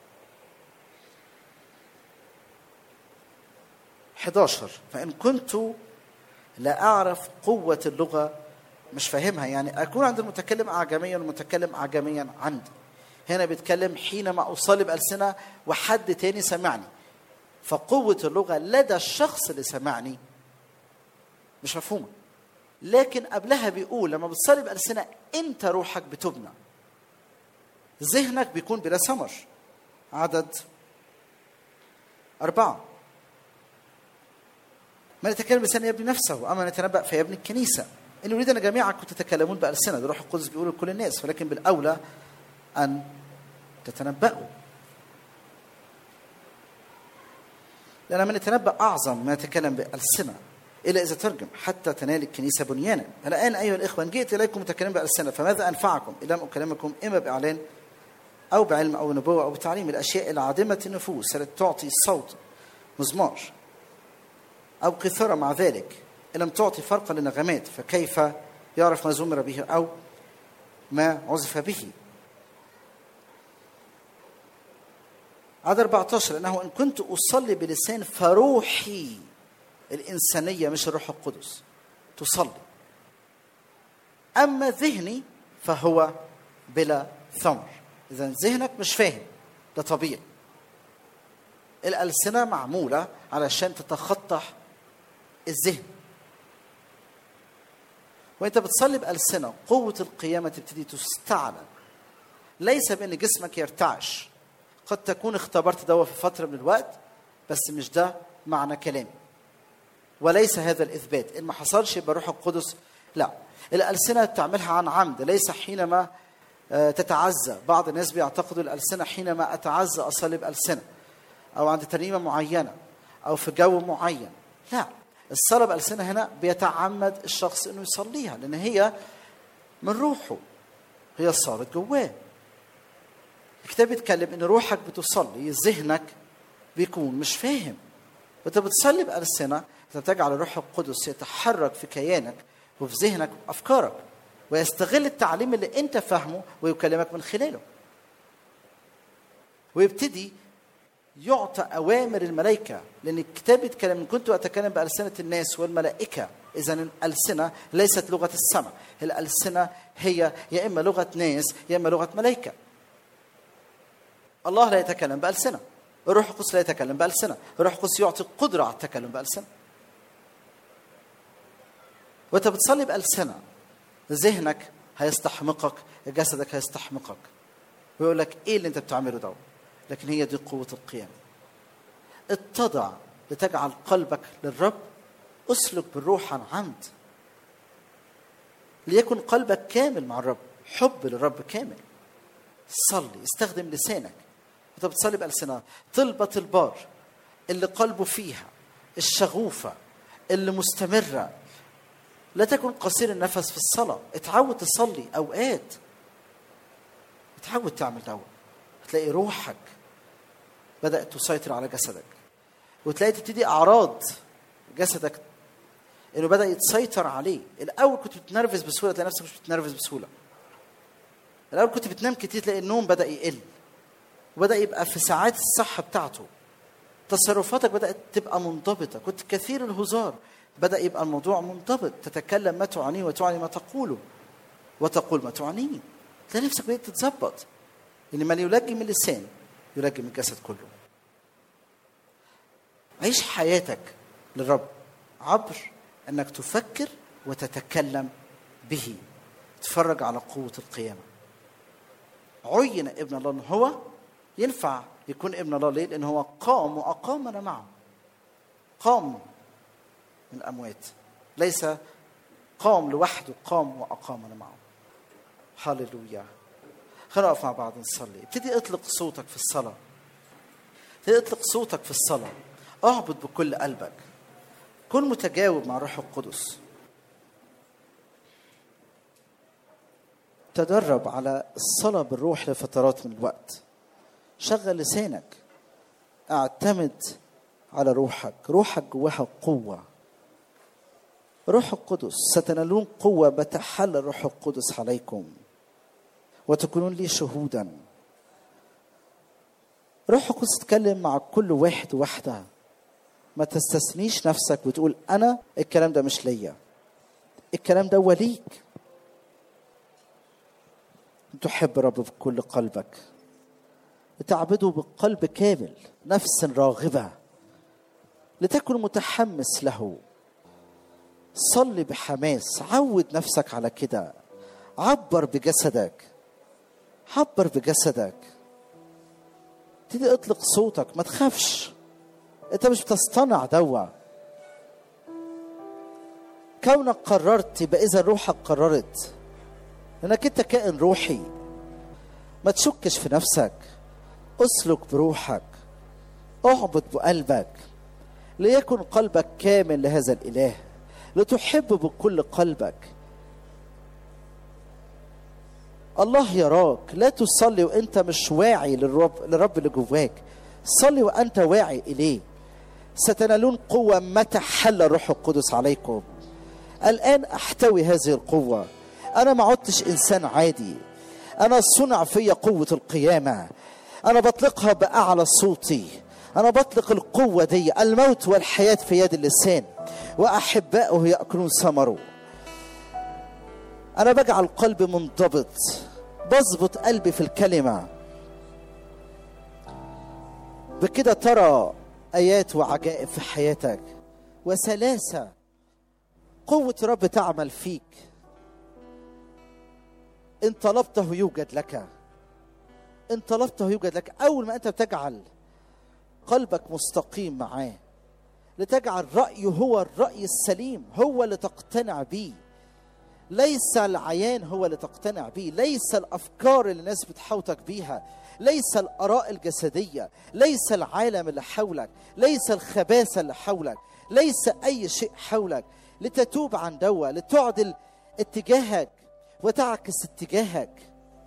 11 فإن كنت لا أعرف قوة اللغة مش فاهمها يعني أكون عند المتكلم أعجميا والمتكلم أعجميا عندي هنا بيتكلم حينما أصلي بألسنة وحد تاني سمعني فقوة اللغة لدى الشخص اللي سمعني مش مفهومة لكن قبلها بيقول لما بتصلي بألسنة أنت روحك بتبنى ذهنك بيكون بلا ثمر عدد أربعة من يتكلم بلسان يبني نفسه أما من يتنبأ فيبني الكنيسة إن يريد أن جميعكم تتكلمون بألسنة ده روح القدس بيقول لكل الناس ولكن بالأولى أن تتنبأوا لأن من يتنبأ أعظم ما يتكلم بألسنة إلا إذا ترجم حتى تنال الكنيسة بنيانا الآن أيها الإخوة إن جئت إليكم متكلم بألسنة فماذا أنفعكم إن لم أكلمكم إما بإعلان أو بعلم أو نبوة أو بتعليم الأشياء العادمة النفوس التي تعطي صوت مزمار أو قيثارة مع ذلك إن لم تعطي فرقا للنغمات فكيف يعرف ما زمر به أو ما عزف به عدد 14 انه ان كنت اصلي بلسان فروحي الانسانيه مش الروح القدس تصلي اما ذهني فهو بلا ثمر اذا ذهنك مش فاهم ده طبيعي الالسنه معموله علشان تتخطى الذهن وانت بتصلي بالسنه قوه القيامه تبتدي تستعلن ليس بان جسمك يرتعش قد تكون اختبرت دواء في فتره من الوقت بس مش ده معنى كلامي وليس هذا الاثبات ان ما حصلش يبقى روح القدس لا الالسنه بتعملها عن عمد ليس حينما آه، تتعزى بعض الناس بيعتقدوا الالسنه حينما اتعزى اصلي بالسنه او عند ترنيمه معينه او في جو معين لا الصلاه بالسنه هنا بيتعمد الشخص انه يصليها لان هي من روحه هي صارت جواه الكتاب بيتكلم ان روحك بتصلي ذهنك بيكون مش فاهم وانت بتصلي بألسنة انت بتجعل الروح القدس يتحرك في كيانك وفي ذهنك وافكارك ويستغل التعليم اللي انت فاهمه ويكلمك من خلاله ويبتدي يعطى اوامر الملائكه لان الكتاب بيتكلم ان كنت اتكلم بالسنه الناس والملائكه اذا الالسنه ليست لغه السماء الالسنه هي يا اما لغه ناس يا اما لغه ملائكه الله لا يتكلم بألسنة الروح القدس لا يتكلم بألسنة الروح القدس يعطي قدرة على التكلم بألسنة وانت بتصلي بألسنة ذهنك هيستحمقك جسدك هيستحمقك ويقول لك ايه اللي انت بتعمله ده لكن هي دي قوة القيامة اتضع لتجعل قلبك للرب اسلك بالروح عن عمد ليكن قلبك كامل مع الرب حب للرب كامل صلي استخدم لسانك انت بتصلي بألسنة طلبة البار اللي قلبه فيها الشغوفة اللي مستمرة لا تكن قصير النفس في الصلاة اتعود تصلي أوقات اتعود تعمل دوا هتلاقي روحك بدأت تسيطر على جسدك وتلاقي تبتدي أعراض جسدك انه بدا يتسيطر عليه الاول كنت بتنرفز بسهوله تلاقي نفسك مش بتنرفز بسهوله الاول كنت بتنام كتير تلاقي النوم بدا يقل وبدا يبقى في ساعات الصحه بتاعته تصرفاتك بدات تبقى منضبطه كنت كثير الهزار بدا يبقى الموضوع منضبط تتكلم ما تعنيه وتعني ما تقوله وتقول ما تعنيه تلاقي نفسك بدات تتظبط ان من يلجم اللسان يلجم الجسد كله عيش حياتك للرب عبر انك تفكر وتتكلم به تفرج على قوه القيامه عين ابن الله ان هو ينفع يكون ابن الله ليه؟ لان هو قام واقامنا معه قام من الاموات ليس قام لوحده قام واقامنا معه هللويا خلينا نقف مع بعض نصلي ابتدي اطلق صوتك في الصلاه ابتدي اطلق صوتك في الصلاه اعبد بكل قلبك كن متجاوب مع الروح القدس تدرب على الصلاة بالروح لفترات من الوقت شغل لسانك اعتمد على روحك روحك جواها قوة روح القدس ستنالون قوة بتحل الروح القدس عليكم وتكونون لي شهودا روح القدس تتكلم مع كل واحد وواحدة ما تستثنيش نفسك وتقول أنا الكلام ده مش ليا الكلام ده وليك تحب الرب بكل قلبك تعبده بقلب كامل نفس راغبة لتكن متحمس له صلي بحماس عود نفسك على كده عبر بجسدك عبر بجسدك ابتدي اطلق صوتك ما تخافش انت مش بتصطنع دوا كونك قررت يبقى اذا روحك قررت لانك انت كائن روحي ما تشكش في نفسك اسلك بروحك اعبد بقلبك ليكن قلبك كامل لهذا الاله لتحب بكل قلبك الله يراك لا تصلي وانت مش واعي للرب للرب اللي جواك صلي وانت واعي اليه ستنالون قوه متى حل الروح القدس عليكم الان احتوي هذه القوه انا ما عدتش انسان عادي انا صنع في قوه القيامه انا بطلقها باعلى صوتي انا بطلق القوه دي الموت والحياه في يد اللسان واحباؤه ياكلون ثمره انا بجعل قلبي منضبط بظبط قلبي في الكلمه بكده ترى ايات وعجائب في حياتك وسلاسه قوه رب تعمل فيك ان طلبته يوجد لك ان طلبته يوجد لك اول ما انت بتجعل قلبك مستقيم معاه لتجعل رايه هو الراي السليم هو اللي تقتنع بيه ليس العيان هو اللي تقتنع به ليس الافكار اللي الناس بتحوطك بيها ليس الاراء الجسديه ليس العالم اللي حولك ليس الخباثه اللي حولك ليس اي شيء حولك لتتوب عن دوا لتعدل اتجاهك وتعكس اتجاهك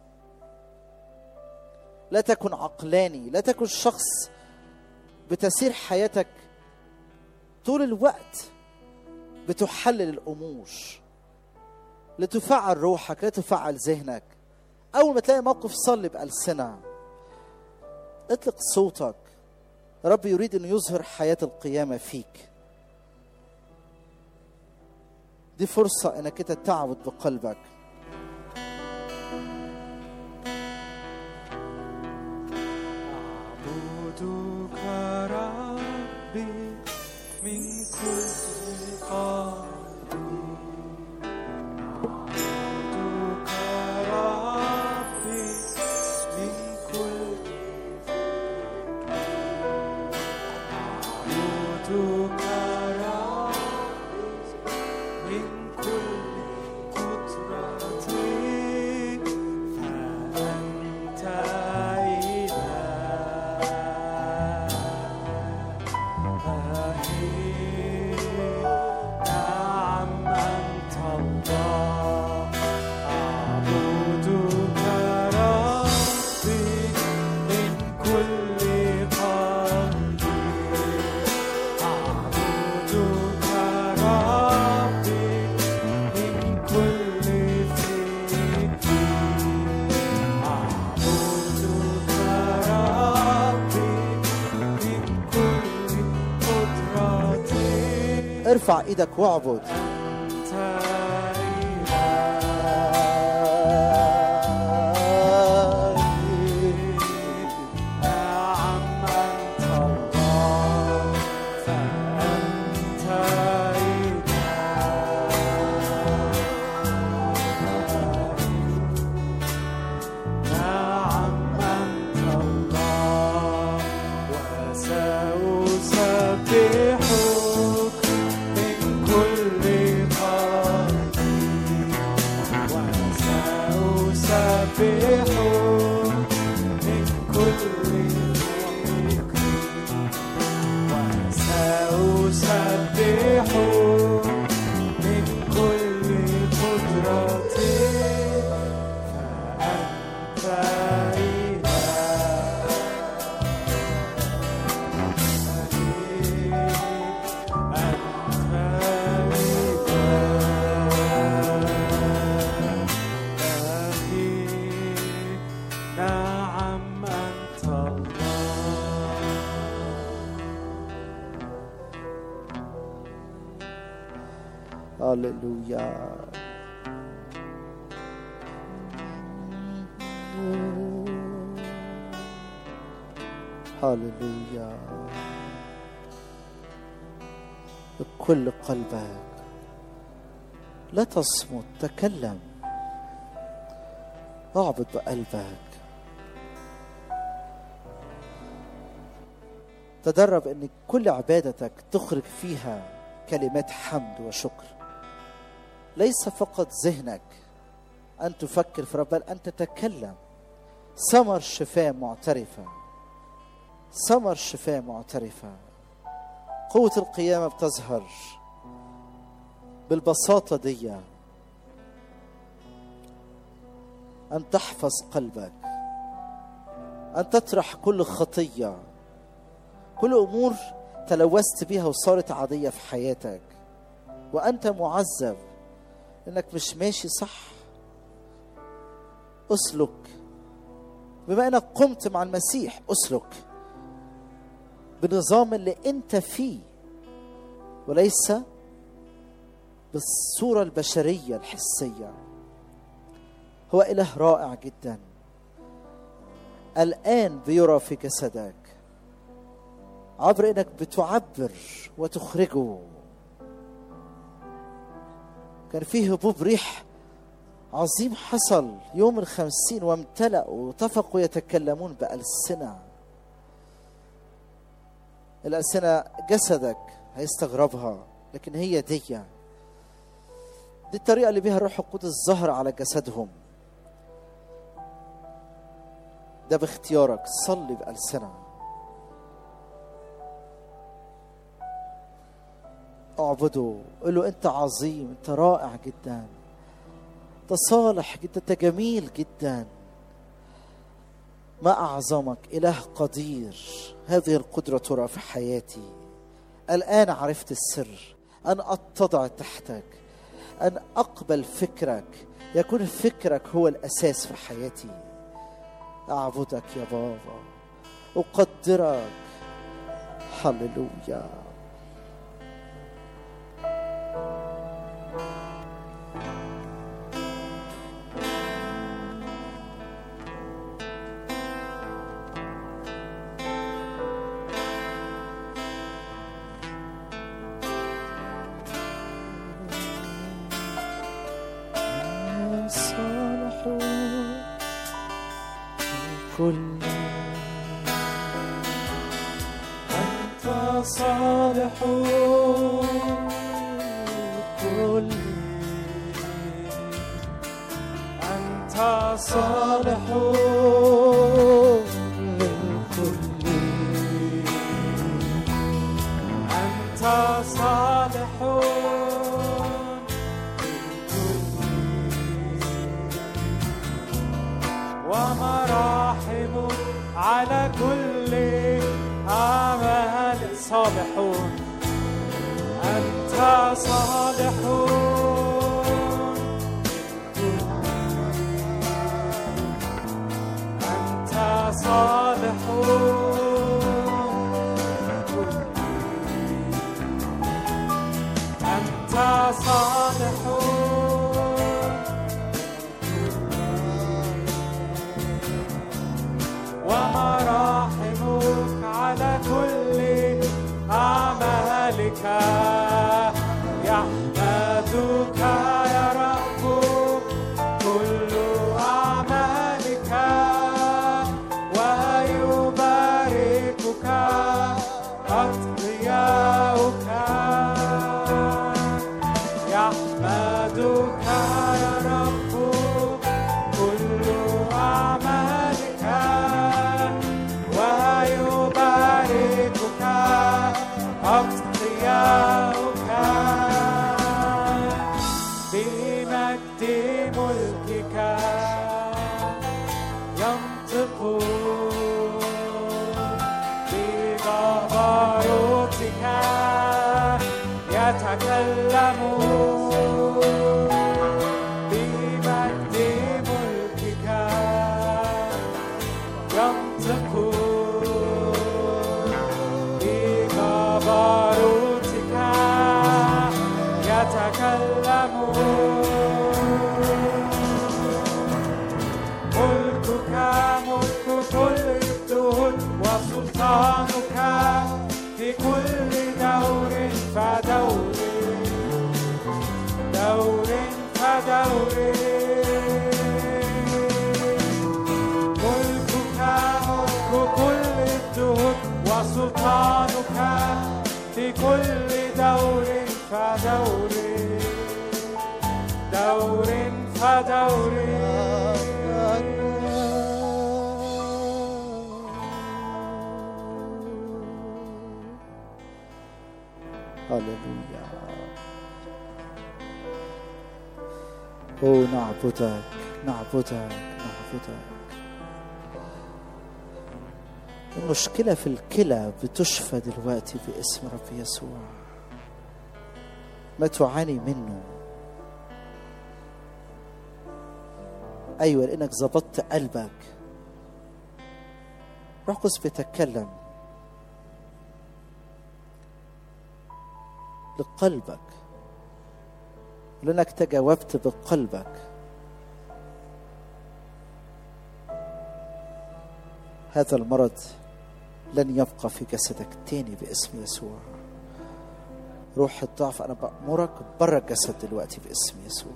لا تكن عقلاني لا تكن شخص بتسير حياتك طول الوقت بتحلل الامور لتفعل روحك لا تفعل ذهنك اول ما تلاقي موقف صلي بالسنه اطلق صوتك رب يريد ان يظهر حياه القيامه فيك دي فرصه انك انت تعبد بقلبك أعبدك ربي من كل قلبي أعبدك ربي من كل أعبدك ربي من كل قدرتي فأنت إلهي نعم أنت الله أعبدك ربي من كل قلبي أعبدك ربي من كل فكري أعبدك ربي من كل قدرتي ارفع ايدك واعبد أنت إلهي نعم أنت الله فأنت إلهي نعم أنت الله وسأسبحك من كل قلبي وسأسبحك من كل فكري وسأسبحك من كل قدرتي فأنت نعم أنت الله هللويا هللويا بكل قلبك لا تصمت تكلم اعبد بقلبك تدرب ان كل عبادتك تخرج فيها كلمات حمد وشكر ليس فقط ذهنك ان تفكر في رب بل ان تتكلم ثمر شفاء معترفه ثمر شفاء معترفه قوه القيامه بتظهر بالبساطه دي ان تحفظ قلبك ان تطرح كل خطيه كل امور تلوثت بيها وصارت عاديه في حياتك وانت معذب انك مش ماشي صح اسلك بما انك قمت مع المسيح اسلك بالنظام اللي انت فيه وليس بالصوره البشريه الحسيه هو اله رائع جدا الان بيرى في جسدك عبر انك بتعبر وتخرجه كان فيه هبوب ريح عظيم حصل يوم الخمسين وامتلأوا واتفقوا يتكلمون بألسنة الألسنة جسدك هيستغربها لكن هي دي دي الطريقة اللي بيها الروح القدس ظهر على جسدهم ده باختيارك صلي بألسنة اعبده قل له انت عظيم انت رائع جدا انت صالح جدا انت جميل جدا ما اعظمك اله قدير هذه القدره ترى في حياتي الان عرفت السر ان اتضع تحتك ان اقبل فكرك يكون فكرك هو الاساس في حياتي اعبدك يا بابا اقدرك هللويا صالح كل أنت صالح كل أنت صالح للكل أنت صالح ومراحم على كل أعمال صالحون أنت صالحون أنت صالحون أنت صالحون ومراحمك على كل أعمالك يحمدك يا رب كل أعمالك ويباركك أتقياؤك يحمدك يا رب كل أعمالك ويباركك أتقياؤك بمجد ملكك ينطقون بجبروتك يتكلمون بمجد ملكك ينطقون بجبروتك يتكلمون ملكك ملك كل الدهور وسلطانك في كل دور فدور دور فدور ملكك ملك كل الدهور وسلطانك في كل دور فدور دور فدور هللويا أوه نعبدك نعبدك نعبدك المشكلة في الكلى بتشفى دلوقتي باسم رب يسوع ما تعاني منه أيوة لأنك ظبطت قلبك روح قدس بيتكلم لقلبك لأنك تجاوبت بقلبك هذا المرض لن يبقى في جسدك تاني باسم يسوع روح الضعف أنا بأمرك بره الجسد دلوقتي باسم يسوع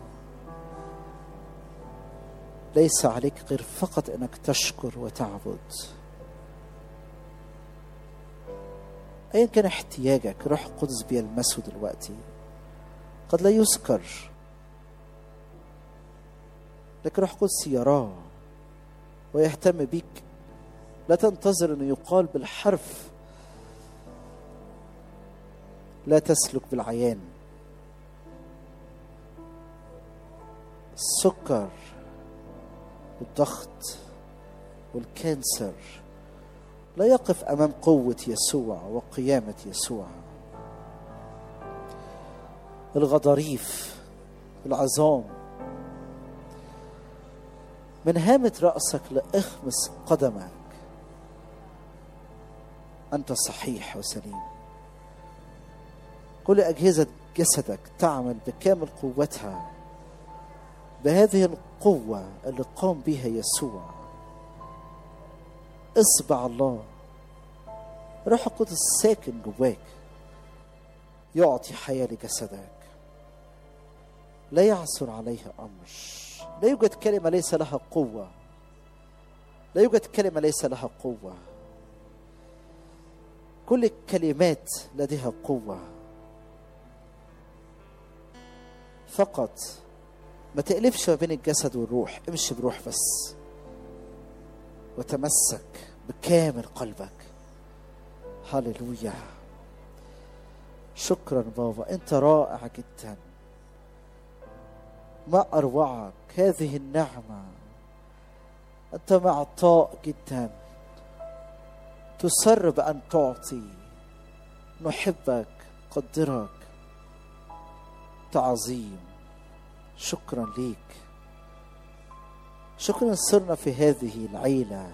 ليس عليك غير فقط أنك تشكر وتعبد ايا كان احتياجك روح القدس بيلمسه دلوقتي قد لا يذكر لكن روح القدس يراه ويهتم بيك لا تنتظر انه يقال بالحرف لا تسلك بالعيان السكر والضغط والكانسر لا يقف امام قوه يسوع وقيامه يسوع الغضاريف العظام من هامة رأسك لإخمس قدمك أنت صحيح وسليم كل أجهزة جسدك تعمل بكامل قوتها بهذه القوة اللي قام بها يسوع اصبع الله روح القدس ساكن جواك يعطي حياة لجسدك لا يعثر عليها أمر لا يوجد كلمة ليس لها قوة لا يوجد كلمة ليس لها قوة كل الكلمات لديها قوة فقط ما تقلبش ما بين الجسد والروح امشي بروح بس وتمسك بكامل قلبك هللويا شكرا بابا انت رائع جدا ما اروعك هذه النعمه انت معطاء جدا تسر بان تعطي نحبك قدرك تعظيم شكرا ليك شكرا صرنا في هذه العيلة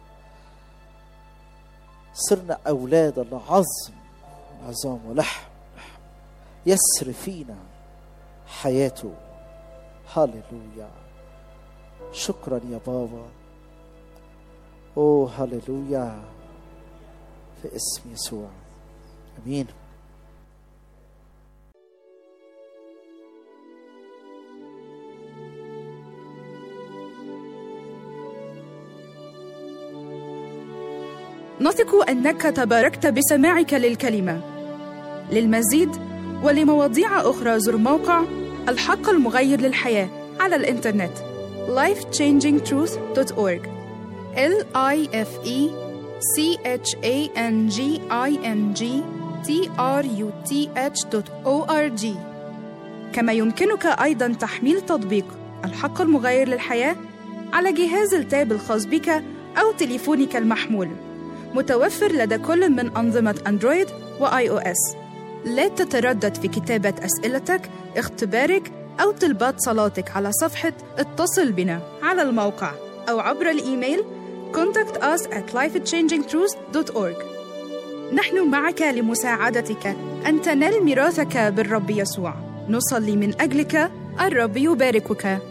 صرنا أولاد الله عظم عظام ولحم لحم. يسر فينا حياته هللويا شكرا يا بابا اوه هللويا في اسم يسوع امين نثق انك تباركت بسماعك للكلمه للمزيد ولمواضيع اخرى زر موقع الحق المغير للحياه على الانترنت lifechangingtruth.org l i f e c h a n g i n g t r u t h.org كما يمكنك ايضا تحميل تطبيق الحق المغير للحياه على جهاز التاب الخاص بك او تليفونك المحمول متوفر لدى كل من أنظمة أندرويد وآي أو إس. لا تتردد في كتابة أسئلتك، اختبارك أو طلبات صلاتك على صفحة اتصل بنا على الموقع أو عبر الإيميل contact us at lifechangingtruth.org نحن معك لمساعدتك أن تنال ميراثك بالرب يسوع نصلي من أجلك الرب يباركك